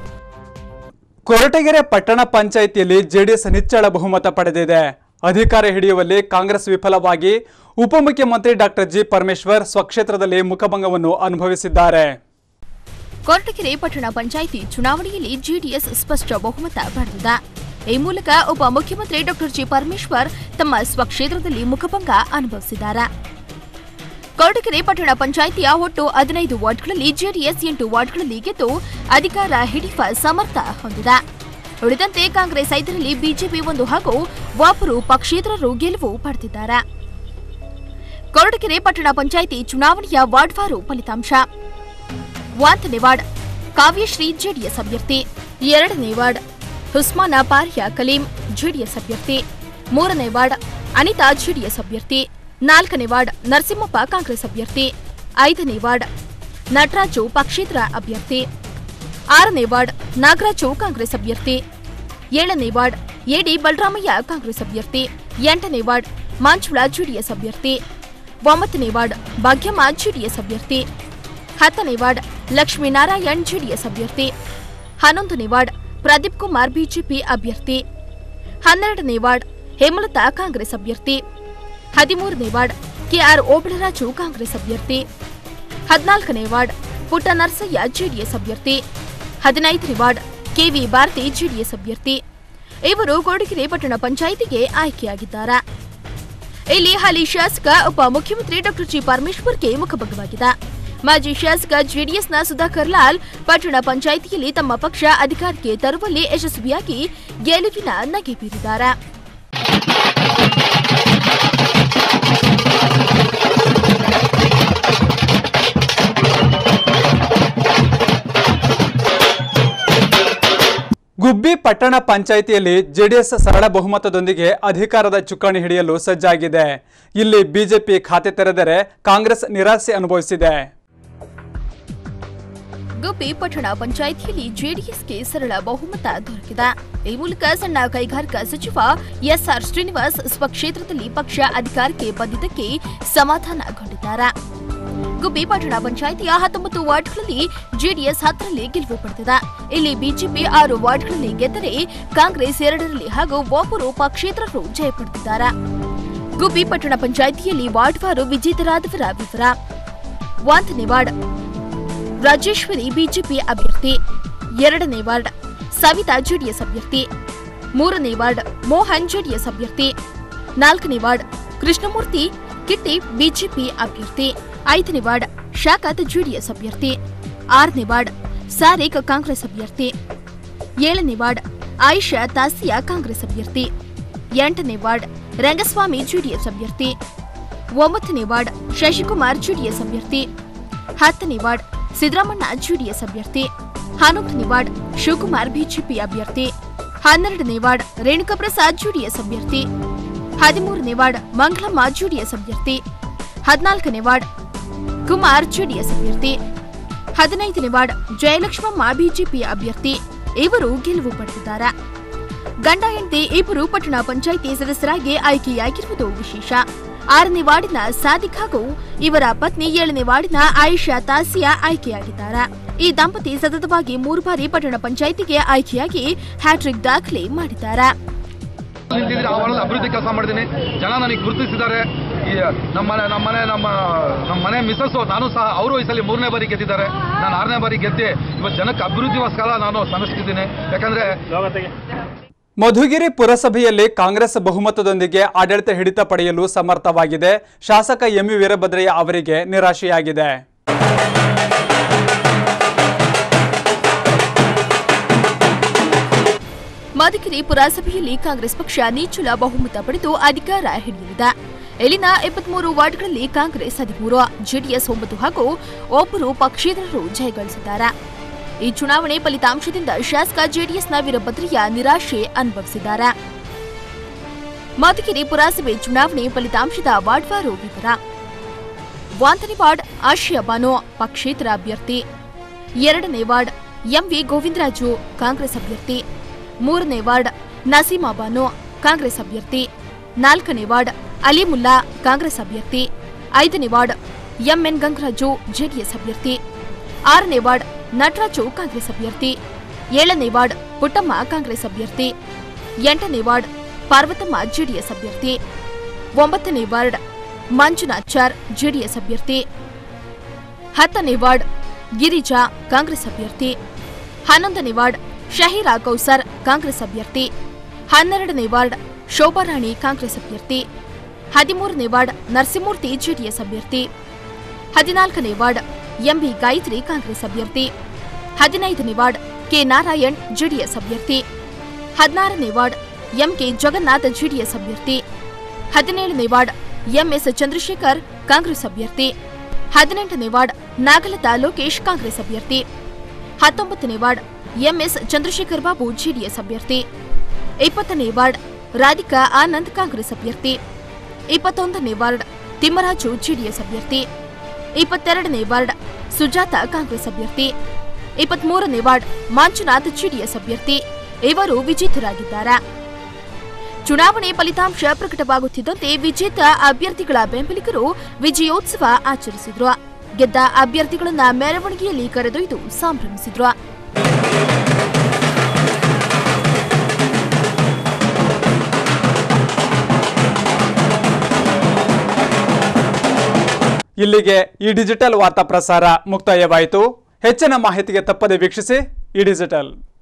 ಕೊರಟಗೆರೆ ಪಟ್ಟಣ ಪಂಚಾಯಿತಿಯಲ್ಲಿ ಜೆಡಿಎಸ್ ನಿಚ್ಚಳ ಬಹುಮತ ಪಡೆದಿದೆ ಅಧಿಕಾರ ಹಿಡಿಯುವಲ್ಲಿ ಕಾಂಗ್ರೆಸ್ ವಿಫಲವಾಗಿ ಉಪಮುಖ್ಯಮಂತ್ರಿ ಡಾಕ್ಟರ್ ಜಿ ಪರಮೇಶ್ವರ್ ಸ್ವಕ್ಷೇತ್ರದಲ್ಲಿ ಮುಖಭಂಗವನ್ನು ಅನುಭವಿಸಿದ್ದಾರೆ ಕೊರಟಗೆರೆ ಪಟ್ಟಣ ಪಂಚಾಯಿತಿ ಚುನಾವಣೆಯಲ್ಲಿ ಜೆಡಿಎಸ್ ಸ್ಪಷ್ಟ ಬಹುಮತ ಪಡೆದಿದೆ ಈ ಮೂಲಕ ಉಪಮುಖ್ಯಮಂತ್ರಿ ಡಾಕ್ಟರ್ ಜಿ ಪರಮೇಶ್ವರ್ ತಮ್ಮ ಸ್ವಕ್ಷೇತ್ರದಲ್ಲಿ ಮುಖಭಂಗ ಅನುಭವಿಸಿದ್ದಾರೆ ಕೊರಟಗೆರೆ ಪಟ್ಟಣ ಪಂಚಾಯಿತಿಯ ಒಟ್ಟು ಹದಿನೈದು ವಾರ್ಡ್ಗಳಲ್ಲಿ ಜೆಡಿಎಸ್ ಎಂಟು ವಾರ್ಡ್ಗಳಲ್ಲಿ ಗೆದ್ದು ಅಧಿಕಾರ ಹಿಡಿಯುವ ಸಮರ್ಥ ಹೊಂದಿದೆ ಉಳಿದಂತೆ ಕಾಂಗ್ರೆಸ್ ಐದರಲ್ಲಿ ಬಿಜೆಪಿ ಒಂದು ಹಾಗೂ ಒಬ್ಬರು ಪಕ್ಷೇತರರು ಗೆಲುವು ಪಡೆದಿದ್ದಾರೆ ಕೊರಟಗೆರೆ ಪಟ್ಟಣ ಪಂಚಾಯಿತಿ ಚುನಾವಣೆಯ ವಾರ್ಡ್ವಾರು ಫಲಿತಾಂಶ ಒಂದನೇ ವಾರ್ಡ್ ಕಾವ್ಯಶ್ರೀ ಜೆಡಿಎಸ್ ಅಭ್ಯರ್ಥಿ ಎರಡನೇ ವಾರ್ಡ್ ಹುಸ್ಮಾನ ಪಾರ್ಯ ಕಲೀಂ ಜೆಡಿಎಸ್ ಅಭ್ಯರ್ಥಿ ಮೂರನೇ ವಾರ್ಡ್ ಅನಿತಾ ಜೆಡಿಎಸ್ ಅಭ್ಯರ್ಥಿ ನಾಲ್ಕನೇ ವಾರ್ಡ್ ನರಸಿಂಹಪ್ಪ ಕಾಂಗ್ರೆಸ್ ಅಭ್ಯರ್ಥಿ ಐದನೇ ವಾರ್ಡ್ ನಟರಾಜು ಪಕ್ಷೇತರ ಅಭ್ಯರ್ಥಿ ಆರನೇ ವಾರ್ಡ್ ನಾಗರಾಜು ಕಾಂಗ್ರೆಸ್ ಅಭ್ಯರ್ಥಿ ಏಳನೇ ವಾರ್ಡ್ ಎಡಿ ಬಲರಾಮಯ್ಯ ಕಾಂಗ್ರೆಸ್ ಅಭ್ಯರ್ಥಿ ಎಂಟನೇ ವಾರ್ಡ್ ಮಂಜುಳಾ ಜೆಡಿಎಸ್ ಅಭ್ಯರ್ಥಿ ಒಂಬತ್ತನೇ ವಾರ್ಡ್ ಭಾಗ್ಯಮ್ಮ ಜೆಡಿಎಸ್ ಅಭ್ಯರ್ಥಿ ಹತ್ತನೇ ವಾರ್ಡ್ ಲಕ್ಷ್ಮೀನಾರಾಯಣ್ ಜೆಡಿಎಸ್ ಅಭ್ಯರ್ಥಿ ಹನ್ನೊಂದನೇ ವಾರ್ಡ್ ಪ್ರದೀಪ್ ಕುಮಾರ್ ಬಿಜೆಪಿ ಅಭ್ಯರ್ಥಿ ಹನ್ನೆರಡನೇ ವಾರ್ಡ್ ಹೇಮಲತಾ ಕಾಂಗ್ರೆಸ್ ಅಭ್ಯರ್ಥಿ ಹದಿಮೂರನೇ ವಾರ್ಡ್ ಕೆಆರ್ ಓಬಳರಾಜು ಕಾಂಗ್ರೆಸ್ ಅಭ್ಯರ್ಥಿ ಹದಿನಾಲ್ಕನೇ ವಾರ್ಡ್ ಪುಟ್ಟ ನರಸಯ್ಯ ಜೆಡಿಎಸ್ ಅಭ್ಯರ್ಥಿ ಹದಿನೈದನೇ ವಾರ್ಡ್ ಕೆವಿ ಭಾರತಿ ಜೆಡಿಎಸ್ ಅಭ್ಯರ್ಥಿ ಇವರು ಕೊಡಗೆರೆ ಪಟ್ಟಣ ಪಂಚಾಯಿತಿಗೆ ಆಯ್ಕೆಯಾಗಿದ್ದಾರೆ ಇಲ್ಲಿ ಹಾಲಿ ಶಾಸಕ ಉಪಮುಖ್ಯಮಂತ್ರಿ ಡಾಕ್ಟರ್ ಜಿ ಪರಮೇಶ್ವರ್ಗೆ ಮುಖಭಂಗವಾಗಿದೆ ಮಾಜಿ ಶಾಸಕ ಜೆಡಿಎಸ್ನ ಸುಧಾಕರ್ ಲಾಲ್ ಪಟ್ಟಣ ಪಂಚಾಯಿತಿಯಲ್ಲಿ ತಮ್ಮ ಪಕ್ಷ ಅಧಿಕಾರಕ್ಕೆ ತರುವಲ್ಲಿ ಯಶಸ್ವಿಯಾಗಿ ಗೆಲುವಿನ ನಗೆ ಬೀರಿದ್ದಾರೆ ಗುಬ್ಬಿ ಪಟ್ಟಣ ಪಂಚಾಯಿತಿಯಲ್ಲಿ ಜೆಡಿಎಸ್ ಸರಳ ಬಹುಮತದೊಂದಿಗೆ ಅಧಿಕಾರದ ಚುಕ್ಕಾಣಿ ಹಿಡಿಯಲು ಸಜ್ಜಾಗಿದೆ ಇಲ್ಲಿ ಬಿಜೆಪಿ ಖಾತೆ ತೆರೆದರೆ ಕಾಂಗ್ರೆಸ್ ನಿರಾಸೆ ಅನುಭವಿಸಿದೆ ಗುಬ್ಬಿ ಪಟ್ಟಣ ಪಂಚಾಯಿತಿಯಲ್ಲಿ ಜೆಡಿಎಸ್ಗೆ ಸರಳ ಬಹುಮತ ದೊರಕಿದೆ ಈ ಮೂಲಕ ಸಣ್ಣ ಕೈಗಾರಿಕಾ ಸಚಿವ ಎಸ್ಆರ್ ಶ್ರೀನಿವಾಸ್ ಸ್ವಕ್ಷೇತ್ರದಲ್ಲಿ ಪಕ್ಷ ಅಧಿಕಾರಕ್ಕೆ ಬಂದಿದ್ದಕ್ಕೆ ಸಮಾಧಾನಗೊಂಡಿದ್ದಾರೆ ಗುಬ್ಬಿ ಪಟ್ಟಣ ಪಂಚಾಯಿತಿಯ ಹತ್ತೊಂಬತ್ತು ವಾರ್ಡ್ಗಳಲ್ಲಿ ಜೆಡಿಎಸ್ ಹತ್ತರಲ್ಲಿ ಗೆಲುವು ಪಡೆದಿದೆ ಇಲ್ಲಿ ಬಿಜೆಪಿ ಆರು ವಾರ್ಡ್ಗಳಲ್ಲಿ ಗೆದ್ದರೆ ಕಾಂಗ್ರೆಸ್ ಎರಡರಲ್ಲಿ ಹಾಗೂ ಒಬ್ಬರು ಪಕ್ಷೇತರರು ಜಯ ಪಡೆದಿದ್ದಾರೆ ಗುಬ್ಬಿ ಪಟ್ಟಣ ಪಂಚಾಯಿತಿಯಲ್ಲಿ ವಾರ್ಡ್ವಾರು ವಿಜೇತರಾದವರ ವಿವರ ಒಂದನೇ ವಾರ್ಡ್ ರಾಜೇಶ್ವರಿ ಬಿಜೆಪಿ ಅಭ್ಯರ್ಥಿ ಎರಡನೇ ವಾರ್ಡ್ ಸವಿತಾ ಜೆಡಿಎಸ್ ಅಭ್ಯರ್ಥಿ ಮೂರನೇ ವಾರ್ಡ್ ಮೋಹನ್ ಜೆಡಿಎಸ್ ಅಭ್ಯರ್ಥಿ ನಾಲ್ಕನೇ ವಾರ್ಡ್ ಕೃಷ್ಣಮೂರ್ತಿ ಕಿಟ್ಟಿ ಬಿಜೆಪಿ ಅಭ್ಯರ್ಥಿ ಐದನೇ ವಾರ್ಡ್ ಶಾಖತ್ ಜೆಡಿಎಸ್ ಅಭ್ಯರ್ಥಿ ಆರನೇ ವಾರ್ಡ್ ಸಾರೇಕ್ ಕಾಂಗ್ರೆಸ್ ಅಭ್ಯರ್ಥಿ ಏಳನೇ ವಾರ್ಡ್ ಆಯಿಷಾ ತಾಸಿಯಾ ಕಾಂಗ್ರೆಸ್ ಅಭ್ಯರ್ಥಿ ಎಂಟನೇ ವಾರ್ಡ್ ರಂಗಸ್ವಾಮಿ ಜೆಡಿಎಸ್ ಅಭ್ಯರ್ಥಿ ಒಂಬತ್ತನೇ ವಾರ್ಡ್ ಶಶಿಕುಮಾರ್ ಜೆಡಿಎಸ್ ಅಭ್ಯರ್ಥಿ ಹತ್ತನೇ ವಾರ್ಡ್ ಸಿದ್ದರಾಮಣ್ಣ ಜೆಡಿಎಸ್ ಅಭ್ಯರ್ಥಿ ಹನ್ನೊಂದನೇ ವಾರ್ಡ್ ಶಿವಕುಮಾರ್ ಬಿಜೆಪಿ ಅಭ್ಯರ್ಥಿ ಹನ್ನೆರಡನೇ ವಾರ್ಡ್ ರೇಣುಕಾ ಪ್ರಸಾದ್ ಜೆಡಿಎಸ್ ಅಭ್ಯರ್ಥಿ ಹದಿಮೂರನೇ ವಾರ್ಡ್ ಮಂಗಳಮ್ಮ ಜೆಡಿಎಸ್ ಅಭ್ಯರ್ಥಿ ಹದಿನಾಲ್ಕನೇ ವಾರ್ಡ್ ಕುಮಾರ್ ಜೆಡಿಎಸ್ ಅಭ್ಯರ್ಥಿ ಹದಿನೈದನೇ ವಾರ್ಡ್ ಜಯಲಕ್ಷ್ಮಮ್ಮ ಬಿಜೆಪಿ ಅಭ್ಯರ್ಥಿ ಇವರು ಗೆಲುವು ಪಡೆದಿದ್ದಾರೆ ಗಂಡ ಹೆಂಡತಿ ಇಬ್ಬರು ಪಟ್ಟಣ ಪಂಚಾಯಿತಿ ಸದಸ್ಯರಾಗಿ ಆಯ್ಕೆಯಾಗಿರುವುದು ವಿಶೇಷ ಆರನೇ ವಾರ್ಡಿನ ಸಾದಿಕ್ ಹಾಗೂ ಇವರ ಪತ್ನಿ ಏಳನೇ ವಾರ್ಡಿನ ಆಯಿಷಾ ತಾಸಿಯಾ ಆಯ್ಕೆಯಾಗಿದ್ದಾರೆ ಈ ದಂಪತಿ ಸತತವಾಗಿ ಮೂರು ಬಾರಿ ಪಟ್ಟಣ ಪಂಚಾಯಿತಿಗೆ ಆಯ್ಕೆಯಾಗಿ ಹ್ಯಾಟ್ರಿಕ್ ದಾಖಲೆ ಮಾಡಿದ್ದಾರೆ ನಿಂತಿದ್ರೆ ಆ ವಾರ್ಡಲ್ಲಿ ಅಭಿವೃದ್ಧಿ ಕೆಲಸ ಮಾಡಿದ್ದೀನಿ ಜನ ನನಗೆ ಗುರುತಿಸಿದ್ದಾರೆ ಈ ನಮ್ಮನೆ ನಮ್ಮನೆ ನಮ್ಮ ನಮ್ಮ ಮನೆ ಮಿಸಸ್ಸು ನಾನು ಸಹ ಅವರು ಈ ಸಲ ಮೂರನೇ ಬಾರಿ ಗೆದ್ದಿದ್ದಾರೆ ನಾನು ಆರನೇ ಬಾರಿ ಗೆದ್ದೆ ಇವತ್ತು ಜನಕ್ಕೆ ಅಭಿವೃದ್ಧಿಗೋಸ್ಕರ ನಾನು ಶ್ರಮಿಸ್ತಿದ್ದೀನಿ ಯಾಕಂದರೆ ಮಧುಗಿರಿ ಪುರಸಭೆಯಲ್ಲಿ ಕಾಂಗ್ರೆಸ್ ಬಹುಮತದೊಂದಿಗೆ ಆಡಳಿತ ಹಿಡಿತ ಪಡೆಯಲು ಸಮರ್ಥವಾಗಿದೆ ಶಾಸಕ ಎಂವಿ ವೀರಭದ್ರಯ್ಯ ಅವರಿಗೆ ನಿರಾಶೆಯಾಗಿದೆ ಮಧುಗಿರಿ ಪುರಸಭೆಯಲ್ಲಿ ಕಾಂಗ್ರೆಸ್ ಪಕ್ಷ ನಿಚ್ಚಳ ಬಹುಮತ ಪಡೆದು ಅಧಿಕಾರ ಹಿಡಿಯಲಿದೆ ಇಲ್ಲಿನ ಇಪ್ಪತ್ಮೂರು ವಾರ್ಡ್ಗಳಲ್ಲಿ ಕಾಂಗ್ರೆಸ್ ಹದಿಮೂರು ಜೆಡಿಎಸ್ ಒಂಬತ್ತು ಹಾಗೂ ಒಬ್ಬರು ಪಕ್ಷೇತರರು ಜಯಗಳಿಸಿದ್ದಾರೆ ಈ ಚುನಾವಣೆ ಫಲಿತಾಂಶದಿಂದ ಶಾಸಕ ಜೆಡಿಎಸ್ನ ವೀರಭದ್ರಯ್ಯ ನಿರಾಶೆ ಅನುಭವಿಸಿದ್ದಾರೆ ಮಧುಗಿರಿ ಪುರಸಭೆ ಚುನಾವಣೆ ಫಲಿತಾಂಶದ ವಾರ್ಡ್ವಾರು ವಿವರ ವಾಂತನಿ ವಾರ್ಡ್ ಆಶಿಯಾ ಬಾನು ಪಕ್ಷೇತರ ಅಭ್ಯರ್ಥಿ ಎರಡನೇ ವಾರ್ಡ್ ಎಂವಿ ಗೋವಿಂದರಾಜು ಕಾಂಗ್ರೆಸ್ ಅಭ್ಯರ್ಥಿ ಮೂರನೇ ವಾರ್ಡ್ ನಸೀಮಾ ಬಾನು ಕಾಂಗ್ರೆಸ್ ಅಭ್ಯರ್ಥಿ ನಾಲ್ಕನೇ ವಾರ್ಡ್ ಅಲಿಮುಲ್ಲಾ ಕಾಂಗ್ರೆಸ್ ಅಭ್ಯರ್ಥಿ ಐದನೇ ವಾರ್ಡ್ ಎಂಎನ್ ಗಂಗರಾಜು ಜೆಡಿಎಸ್ ಅಭ್ಯರ್ಥಿ ಆರನೇ ವಾರ್ಡ್ ನಟರಾಜು ಕಾಂಗ್ರೆಸ್ ಅಭ್ಯರ್ಥಿ ಏಳನೇ ವಾರ್ಡ್ ಪುಟ್ಟಮ್ಮ ಕಾಂಗ್ರೆಸ್ ಅಭ್ಯರ್ಥಿ ಎಂಟನೇ ವಾರ್ಡ್ ಪಾರ್ವತಮ್ಮ ಜೆಡಿಎಸ್ ಅಭ್ಯರ್ಥಿ ಒಂಬತ್ತನೇ ವಾರ್ಡ್ ಮಂಜುನಾಚಾರ್ ಜೆಡಿಎಸ್ ಅಭ್ಯರ್ಥಿ ಹತ್ತನೇ ವಾರ್ಡ್ ಗಿರಿಜಾ ಕಾಂಗ್ರೆಸ್ ಅಭ್ಯರ್ಥಿ ಹನ್ನೊಂದನೇ ವಾರ್ಡ್ ಶಹೀರಾ ಕೌಸರ್ ಕಾಂಗ್ರೆಸ್ ಅಭ್ಯರ್ಥಿ ಹನ್ನೆರಡನೇ ವಾರ್ಡ್ ಶೋಭಾರಾಣಿ ಕಾಂಗ್ರೆಸ್ ಅಭ್ಯರ್ಥಿ ಹದಿಮೂರನೇ ವಾರ್ಡ್ ನರಸಿಂಹಮೂರ್ತಿ ಜೆಡಿಎಸ್ ಅಭ್ಯರ್ಥಿ ಹದಿನಾಲ್ಕನೇ ವಾರ್ಡ್ ಎಂಬಿ ಗಾಯತ್ರಿ ಕಾಂಗ್ರೆಸ್ ಅಭ್ಯರ್ಥಿ ಹದಿನೈದನೇ ವಾರ್ಡ್ ಕೆ ನಾರಾಯಣ್ ಜೆಡಿಎಸ್ ಅಭ್ಯರ್ಥಿ ಹದಿನಾರನೇ ವಾರ್ಡ್ ಎಂಕೆ ಜಗನ್ನಾಥ್ ಜೆಡಿಎಸ್ ಅಭ್ಯರ್ಥಿ ಹದಿನೇಳನೇ ವಾರ್ಡ್ ಎಂಎಸ್ ಚಂದ್ರಶೇಖರ್ ಕಾಂಗ್ರೆಸ್ ಅಭ್ಯರ್ಥಿ ಹದಿನೆಂಟನೇ ವಾರ್ಡ್ ನಾಗಲತಾ ಲೋಕೇಶ್ ಕಾಂಗ್ರೆಸ್ ಅಭ್ಯರ್ಥಿ ಹತ್ತೊಂಬತ್ತನೇ ward MS Chandrashekar Babu JDS ಅಭ್ಯರ್ಥಿ ಇಪ್ಪತ್ತನೇ ವಾರ್ಡ್ ರಾಧಿಕಾ ಆನಂದ್ ಕಾಂಗ್ರೆಸ್ ಅಭ್ಯರ್ಥಿ ಇಪ್ಪತ್ತೊಂದನೇ ವಾರ್ಡ್ ತಿಮ್ಮರಾಜು ಜೆಡಿಎಸ್ ಅಭ್ಯರ್ಥಿ ಇಪ್ಪತ್ತೆರಡನೇ ವಾರ್ಡ್ ಸುಜಾತ ಕಾಂಗ್ರೆಸ್ ಅಭ್ಯರ್ಥಿ ಇಪ್ಪತ್ಮೂರನೇ ವಾರ್ಡ್ ಮಂಜುನಾಥ್ ಜೆಡಿಎಸ್ ಅಭ್ಯರ್ಥಿ ಇವರು ವಿಜೇತರಾಗಿದ್ದಾರೆ ಚುನಾವಣೆ ಫಲಿತಾಂಶ ಪ್ರಕಟವಾಗುತ್ತಿದ್ದಂತೆ ವಿಜೇತ ಅಭ್ಯರ್ಥಿಗಳ ಬೆಂಬಲಿಗರು ವಿಜಯೋತ್ಸವ ಆಚರಿಸಿದ್ರು ಗೆದ್ದ ಅಭ್ಯರ್ಥಿಗಳನ್ನ ಮೆರವಣಿಗೆಯಲ್ಲಿ ಕರೆದೊಯ್ದು ಸಂಭ್ರಮಿಸಿದ್ರು ಇಲ್ಲಿಗೆ ಈ ಡಿಜಿಟಲ್ ವಾರ್ತಾ ಪ್ರಸಾರ ಮುಕ್ತಾಯವಾಯಿತು ಹೆಚ್ಚಿನ ಮಾಹಿತಿಗೆ ತಪ್ಪದೆ ವೀಕ್ಷಿಸಿ ಈ ಡಿಜಿಟಲ್